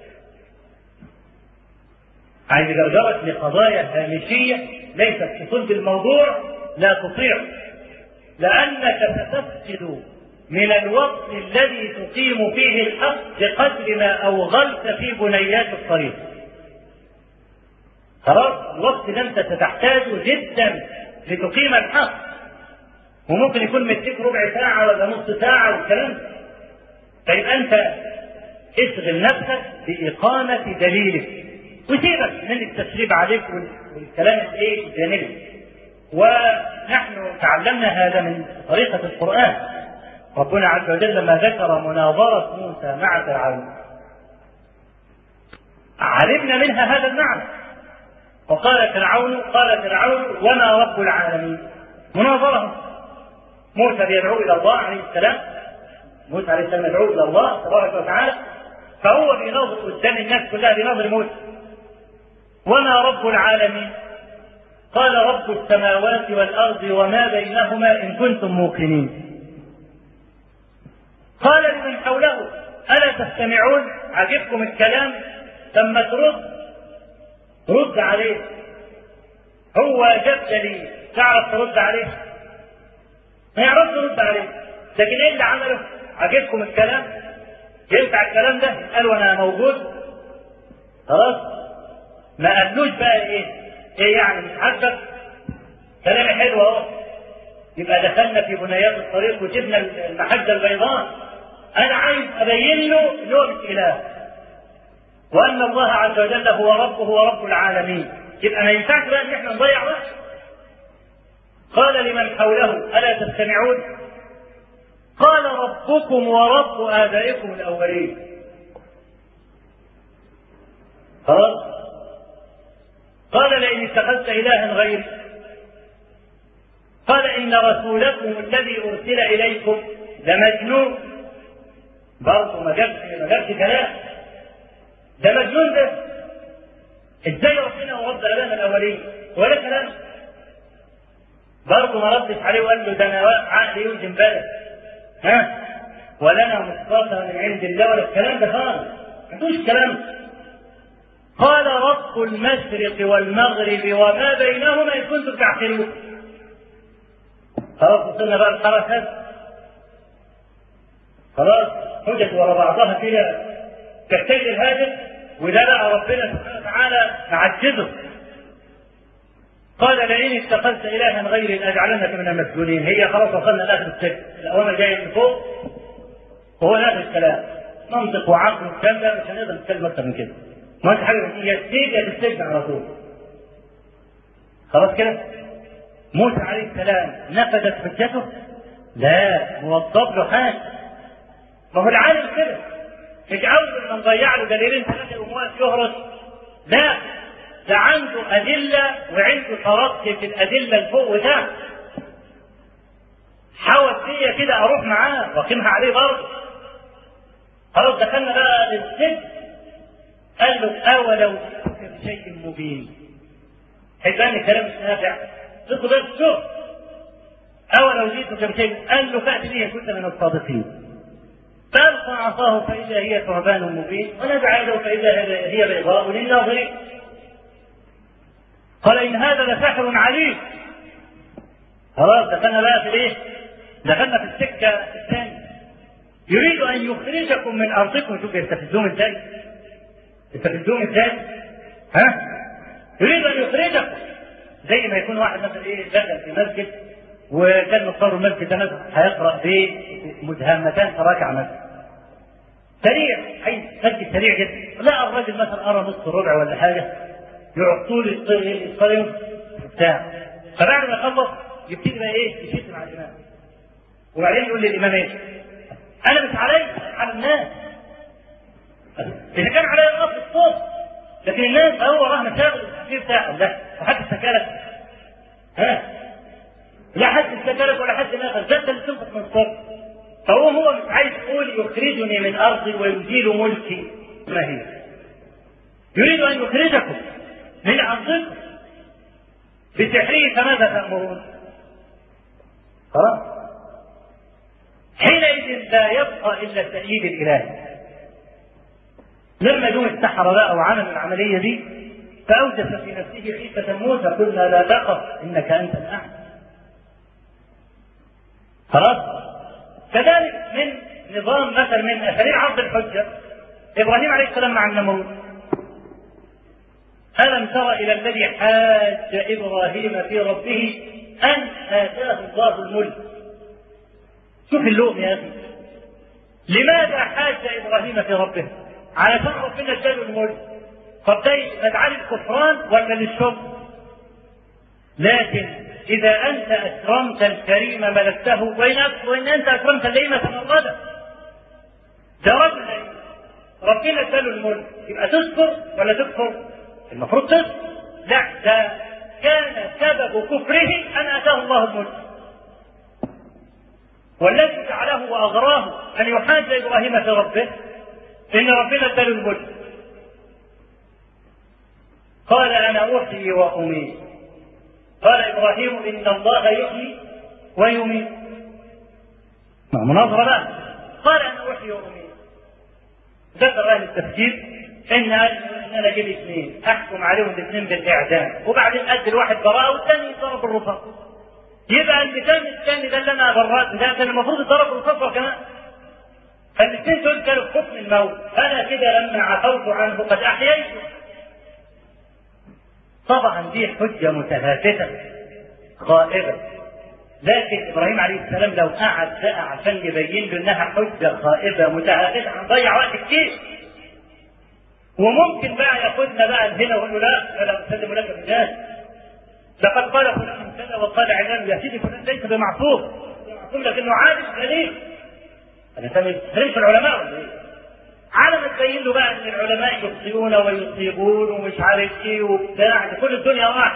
عايز يجرجرك لقضايا هامشيه ليست في صلب الموضوع لا تطيع لانك ستفقد من الوقت الذي تقيم فيه الحق بقدر ما اوغلت في بنيات الطريق. خلاص الوقت ده انت ستحتاجه جدا لتقيم الحق. وممكن يكون مديك ربع ساعة ولا نص ساعة والكلام ده. طيب انت اشغل نفسك بإقامة دليلك وسيبك من التسريب عليك والكلام الايه الجانبي. ونحن تعلمنا هذا من طريقة القرآن ربنا عز وجل لما ذكر مناظرة موسى مع فرعون علمنا منها هذا المعنى وقال فرعون قال فرعون وما رب العالمين مناظرة موسى بيدعو إلى الله عليه السلام موسى عليه السلام يدعو إلى الله تبارك وتعالى فهو بيناظر قدام الناس كلها بيناظر موسى وما رب العالمين قال رب السماوات والأرض وما بينهما إن كنتم موقنين قال لمن حوله ألا تستمعون عجبكم الكلام لما ترد رد عليه هو جاب دليل تعرف ترد عليه ما يعرفش ترد عليه لكن ايه اللي عمله عجبكم الكلام ينفع الكلام ده قال وانا موجود خلاص ما قالوش بقى ايه ايه يعني مش عاجبك كلامي حلو اهو يبقى دخلنا في بنيات الطريق وجبنا المحجه البيضاء انا عايز ابين له ان هو مش اله وان الله عز وجل هو ربه هو رب العالمين يبقى ما ينفعش بقى ان احنا نضيع وقت قال لمن حوله الا تستمعون قال ربكم ورب ابائكم الاولين خلاص قال لئن اتخذت الها غيري قال ان رسولكم الذي ارسل اليكم لمجنون برضه ما جابش ما جابش كلام ده مجنون ده ازاي ربنا ورد ابانا الاولين ولا كلام برضه ما ردش عليه وقال له ده انا عقلي يوزن بالك ها ولنا مصطفى من عند الله ولا الكلام ده خالص ما عندوش كلام قال رب المشرق والمغرب وما بينهما ان كنتم تعقلون خلاص وصلنا بقى الحركات خلاص حجج ورا بعضها كده تحتاج الهاجس وده بقى ربنا سبحانه وتعالى معجزه قال لئن اتخذت الها غيري لاجعلنك من المسجونين هي خلاص وصلنا لاخر السجن الاوامر جايه من فوق وهو نفس الكلام منطق وعقل والكلام ده مش هنقدر نتكلم اكتر من كده ما انت حاجه هي السجن يا السجن على طول خلاص كده موسى عليه السلام نفذت حجته لا موظف له حاجه ما هو العالم كده مش اول ما نضيع له دليلين ثلاثه يقوم واقف يهرس لا ده عنده ادله وعنده ترقي في الادله الفوق وتحت حاول فيا كده اروح معاه واقيمها عليه برضه خلاص دخلنا بقى للسجن قال له اولو جئتك بشيء مبين هيبان الكلام مش نافع ادخل بس شوف أو لو جئتك بشيء قال له فأت به كنت من الصادقين فألقى عصاه فإذا هي ثعبان مبين ونزع يده فإذا هي بيضاء للناظرين قال إن هذا لساحر عليم خلاص دخلنا بقى في الايه؟ دخلنا في السكة الثانية يريد أن يخرجكم من أرضكم شوف يستفزون ازاي؟ يستفزون ازاي؟ ها؟ يريد أن يخرجكم زي ما يكون واحد مثلا ايه دخل في مسجد وكان مختار المسجد ده مثلا هيقرا بمدهمتان تراكع مثلا سريع اي مسجد سريع جدا لا الراجل مثلا ارى نص ربع ولا حاجه يقعد طول الصلاه بتاع فبعد ما يخلص يبتدي بقى ايه يشد مع الامام وبعدين يقول للامام ايه انا مش علي على الناس اذا كان علي الاصل الصوت لكن الناس هو وراه مشاغل التفكير بتاعه لا وحد سكالك ها لا حد سكالك ولا حد ناخذ ده اللي تنفق من الصوت فهو هو مش عايز يقول يخرجني من ارضي ويزيل ملكي ما هي يريد ان يخرجكم من ارضكم بسحره فماذا تامرون؟ خلاص حينئذ لا يبقى الا التأييد الالهي لما جم السحرة بقى وعملوا العملية دي فأوجس في نفسه خيفة موسى قلنا لا تخف إنك أنت الأعلى خلاص كذلك من نظام مثلا من أساليب عرض الحجة إبراهيم عليه السلام مع النمرود ألم تر إلى الذي حاج إبراهيم في ربه أن آتاه الله الملك شوف اللوم يا أخي لماذا حاج إبراهيم في ربه علشان ربنا اداله الملك طب ده مدعاة الكفران ولا للشكر؟ لكن إذا أنت أكرمت الكريم ملكته وإن وإن أنت أكرمت اللئيم تمرده ده رجل ربنا اداله الملك يبقى تذكر ولا تكفر؟ المفروض تذكر لا ده كان سبب كفره أن أتاه الله الملك والذي جعله وأغراه أن يحاج إبراهيم في ربه إن ربنا اداله الملك قال أنا أحيي وأميت قال إبراهيم إن الله يحيي ويميت مناظرة بقى قال أنا أحيي وأميت ذكر أهل التفسير إن إن أنا أجيب اثنين أحكم عليهم الاثنين بالإعدام وبعدين أدي الواحد براءة والثاني يضرب بالرصاص يبقى المثال الثاني ده اللي أنا برأت ده كان المفروض يضرب بالرصاص كمان فالاثنين دول كانوا في حكم الموت انا كده لما عفوت عنه قد احييته طبعا دي حجه متهافته خائبه لكن ابراهيم عليه السلام لو قعد بقى عشان يبين له انها حجه خائبه متهافته هنضيع وقت كتير وممكن بقى ياخدنا بقى هنا ويقول له لا انا اسلم لك بالله لقد قال فلان كذا وقال علان يا سيدي فلان ليس بمعصوم معصوم لكنه عالم دليل انت ما تفهمش العلماء ولا ايه؟ على ما تبين له بقى ان العلماء يخطئون ويصيبون ومش عارف ايه وبتاع كل الدنيا واحد.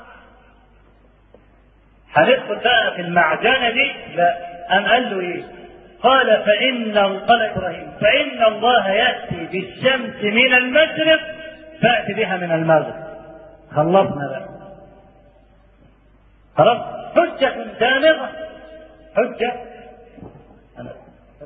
هندخل بقى في المعجنه دي لا قام قال له ايه؟ قال فإن قال إبراهيم فإن الله يأتي بالشمس من المشرق فأتي بها من المغرب خلصنا بقى خلاص حجة دامغة حجة أنا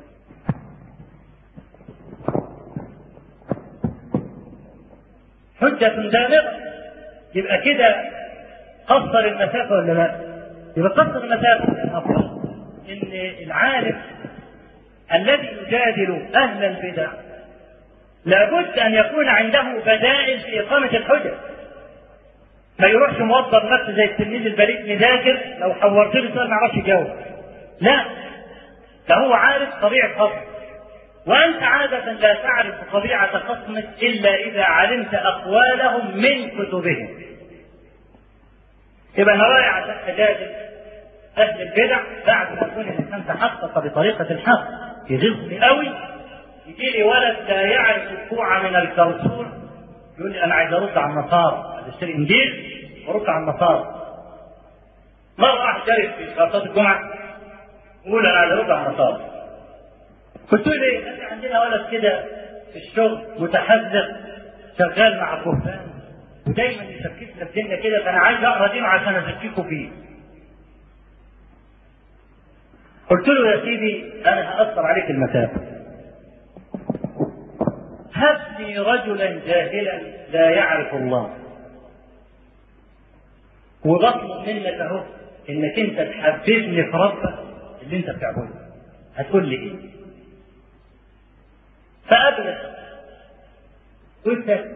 حجة دامغة يبقى كده قصر المسافة ولا لا؟ يبقى قصر المسافة المفروض إن العالم الذي يجادل أهل البدع لابد أن يكون عنده بدائل في إقامة الحجج ما يروحش موظف نفسه زي التلميذ البريء مذاكر لو حورت له سؤال ما يعرفش يجاوب لا ده هو عارف طبيعة خصم وأنت عادة لا تعرف طبيعة خصمك إلا إذا علمت أقوالهم من كتبهم يبقى أنا رايح عشان أجادل أهل البدع بعد ما يكون الإنسان تحقق بطريقة الحق يغيظني قوي يجي لي ولد لا يعرف الكوع من الكرسون يقول لي أنا عايز أرد على النصارى عايز أشتري إنجيل وأرد على النصارى مرة واحد شارك في صلاة الجمعة يقول أنا عايز أرد على النصارى قلت له ليه؟ قال لي عندنا ولد كده في الشغل متحذر شغال مع الكهان ودايما يشككنا في ديننا كده فانا عايز اقرا دينه عشان اشككه فيه قلت له يا سيدي انا هاثر عليك المسافه هب لي رجلا جاهلا لا يعرف الله وبطلب منك اهو انك انت تحببني في ربك اللي انت بتعبده هتقول لي ايه؟ فابلغ قلت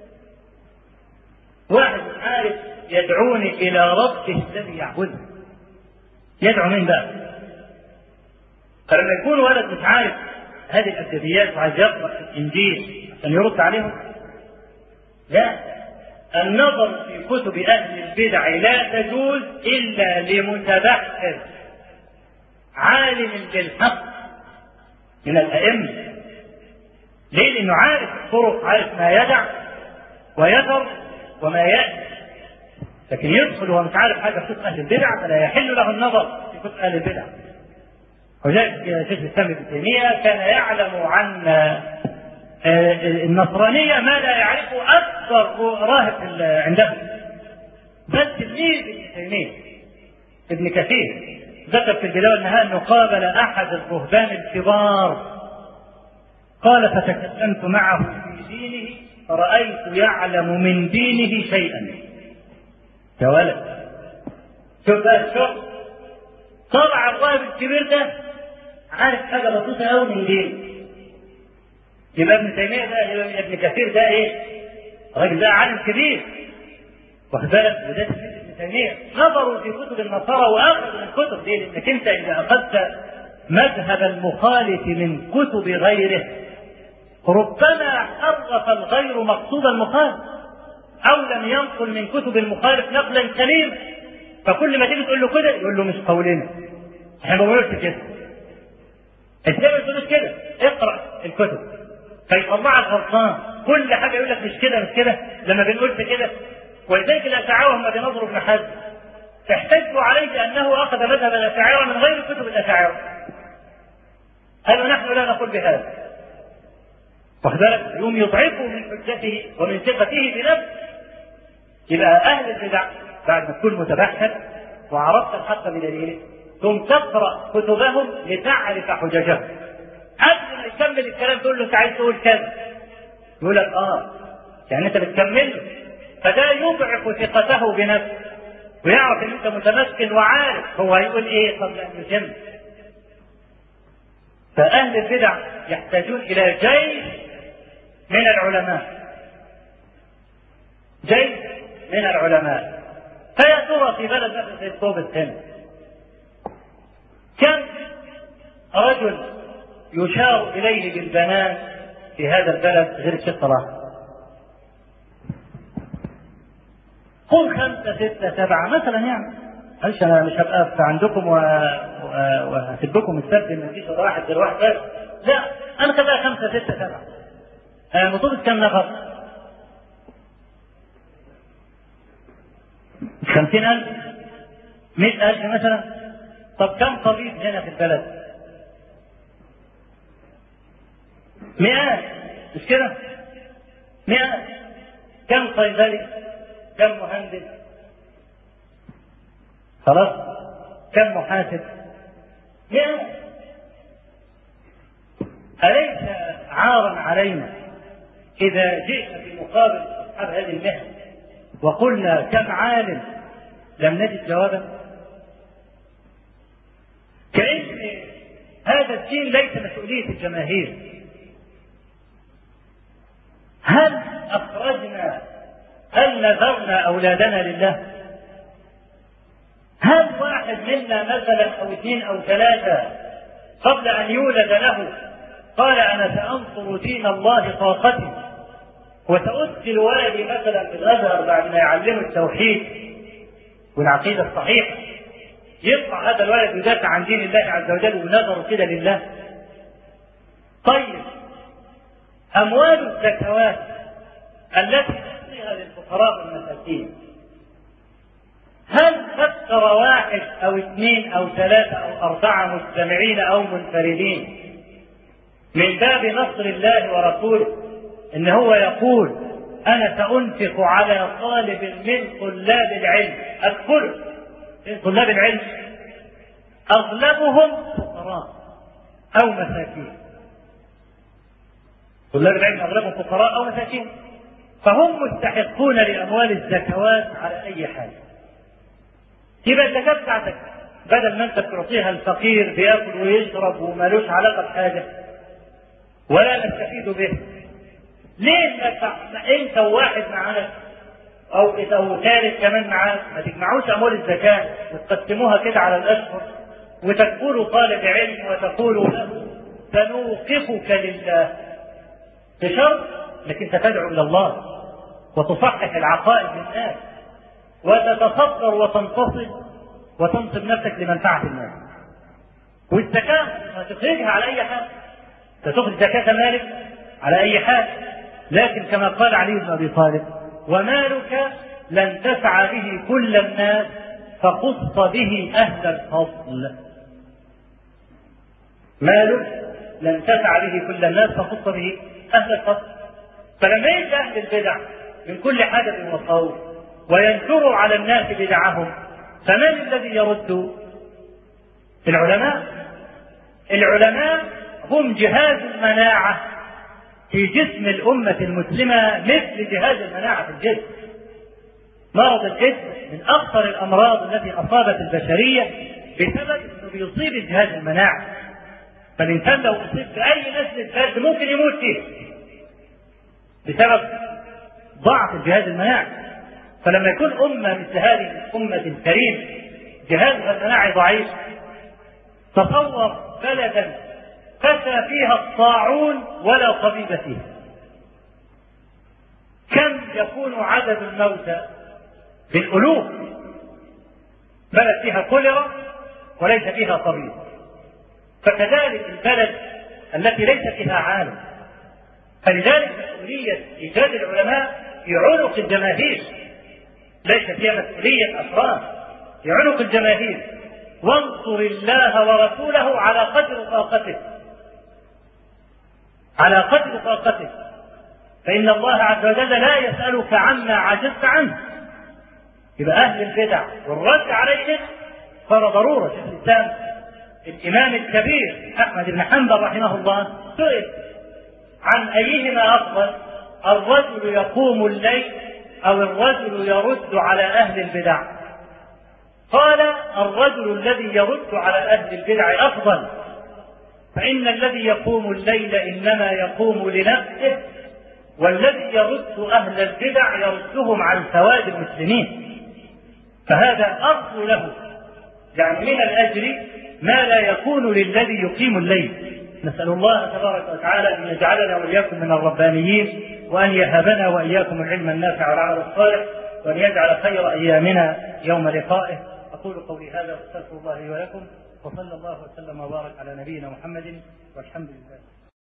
واحد مش عارف يدعوني الى ربه الذي يعبده يدعو مين بقى؟ فلما يكون ولد مش عارف هذه الابجديات وعايز يقرا الانجيل عشان يرد عليهم لا النظر في كتب اهل البدع لا تجوز الا لمتبحر عالم بالحق من الائمه ليه؟ لانه عارف الطرق عارف ما يدع ويذر وما ياتي لكن يدخل وهو مش عارف حاجه في كتب اهل البدع فلا يحل له النظر في كتب اهل البدع ولذلك شيخ الاسلام ابن تيميه كان يعلم عن النصرانيه ما لا يعرفه اكثر راهب عندهم بل تلميذ ابن تيميه ابن كثير ذكر في البدايه والنهايه انه قابل احد الرهبان الكبار قال فتكلمت معه في دينه فرأيت يعلم من دينه شيئا يا ولد شوف بقى الشغل طلع الراهب الكبير ده عارف حاجه بسيطه قوي من دينه يبقى ابن تيميه ده يبقى ابن كثير ده ايه؟ الراجل ده عالم كبير واخد بالك وده ابن تيميه نظروا في كتب النصارى واخذوا من الكتب دي لانك انت اذا اخذت مذهب المخالف من كتب غيره ربما حرف الغير مقصود المخالف او لم ينقل من كتب المخالف نقلا سليما فكل ما تيجي تقول له كده يقول له مش قولنا احنا ما بنقولش كده انت ما بتقولش كده اقرا الكتب فيطلعك غلطان كل حاجه يقول لك مش كده مش كده لما بنقول في كده ولذلك الاشاعره هم بينظروا ابن حزم احتجوا عليه بانه اخذ مذهب الاشاعره من غير كتب الاشاعره قالوا نحن لا نقول بهذا واخد بالك يوم يضعفوا من حجته ومن ثقته بنفسه يبقى اهل البدع بعد ما تكون متبحر وعرفت الحق بدليله ثم تقرا كتبهم لتعرف حججهم قبل ما يكمل الكلام تقول له انت عايز تقول كذا يقول لك اه يعني انت بتكمل له فده يضعف ثقته بنفسه ويعرف ان انت متمكن وعارف هو هيقول ايه قبل ان يتم فاهل البدع يحتاجون الى جيش من العلماء جيش من العلماء فيا ترى في بلد مثل زي الطوبس هنا كم رجل يشار اليه بالبنان في هذا البلد غير الشيخ صلاح قل خمسة ستة سبعة مثلا يعني معلش انا مش هبقى في عندكم و... و... وهسيبكم السبت ان مفيش واحد غير واحد بس لا انا كده خمسة ستة سبعة آه مطلوب كم نفر؟ خمسين ألف مئة ألف مثلا طب كم طبيب هنا في البلد؟ مئات مش كده؟ مئات كم صيدلي؟ كم مهندس؟ خلاص؟ كم محاسب؟ مئات أليس عارا علينا إذا جئنا في مقابل أصحاب هذه المهنة وقلنا كم عالم لم نجد جوابا كأن هذا الدين ليس مسؤولية الجماهير هل أخرجنا هل نذرنا أولادنا لله هل واحد منا مثلا أو اثنين أو ثلاثة قبل أن يولد له قال أنا سأنصر دين الله طاقتي وسأدخل ولدي مثلا في الأزهر بعد ما يعلمه التوحيد والعقيدة الصحيحة يطلع هذا الولد يدافع عن دين الله عز وجل ونظره كده لله طيب أموال الزكوات التي تعطيها للفقراء والمساكين هل فكر واحد أو اثنين أو ثلاثة أو أربعة مجتمعين أو منفردين من باب نصر الله ورسوله ان هو يقول أنا سأنفق على طالب من طلاب العلم أكفله طلاب العلم أغلبهم فقراء أو مساكين طلاب العلم أغلبهم فقراء أو مساكين فهم مستحقون لأموال الزكوات على أي حال يبقى الزكاة بتاعتك بدل ما أنت بتعطيها الفقير بياكل ويشرب ومالوش علاقة بحاجة ولا نستفيد به ليه انت وواحد معاك او او ثالث كمان معاك ما تجمعوش اموال الزكاه وتقسموها كده على الاشهر وتقول طالب علم وتقول له سنوقفك لله بشرط انك انت تدعو الى الله وتصحح العقائد للناس وتتصدر وتنتصب وتنصب نفسك لمنفعه الناس والزكاه هتخرجها على اي حال ستخرج زكاه مالك على اي حال لكن كما قال علي بن ابي طالب ومالك لن تسعى به كل الناس فخص به اهل الفضل مالك لن تسعى به كل الناس فخص به اهل الفضل فلما يجي اهل البدع من كل حدث وصوت وينشروا على الناس بدعهم فمن الذي يرد العلماء العلماء هم جهاز المناعه في جسم الأمة المسلمة مثل جهاز المناعة في الجسم. مرض الجسم من أخطر الأمراض التي أصابت البشرية بسبب أنه بيصيب الجهاز المناعي. فالإنسان لو أصيب بأي نزلة برد ممكن يموت فيه. بسبب ضعف الجهاز المناعي. فلما يكون أمة مثل هذه الأمة الكريم جهازها المناعي ضعيف تصور بلدا فسى فيها الطاعون ولا طبيب فيها كم يكون عدد الموتى بالألوف بلد فيها كوليرا وليس فيها طبيب فكذلك البلد التي ليس فيها عالم فلذلك مسؤولية إيجاد العلماء في عنق الجماهير ليس فيها مسؤولية أفراد في عنق الجماهير وانصر الله ورسوله على قدر طاقته على قدر طاقتك فإن الله عز وجل لا يسألك عما عجزت عنه يبقى أهل البدع والرد عليهم صار ضرورة شيخ الإسلام الإمام الكبير أحمد بن حنبل رحمه الله سئل عن أيهما أفضل الرجل يقوم الليل أو الرجل يرد على أهل البدع قال الرجل الذي يرد على أهل البدع أفضل فإن الذي يقوم الليل إنما يقوم لنفسه والذي يرد أهل البدع يردهم عن سواد المسلمين فهذا أرض له يعني من الأجر ما لا يكون للذي يقيم الليل نسأل الله تبارك وتعالى أن يجعلنا وإياكم من الربانيين وأن يهبنا وإياكم العلم النافع والعمل الصالح وأن يجعل خير أيامنا يوم لقائه أقول قولي هذا وأستغفر الله لي ولكم وصلى الله وسلم وبارك على نبينا محمد والحمد لله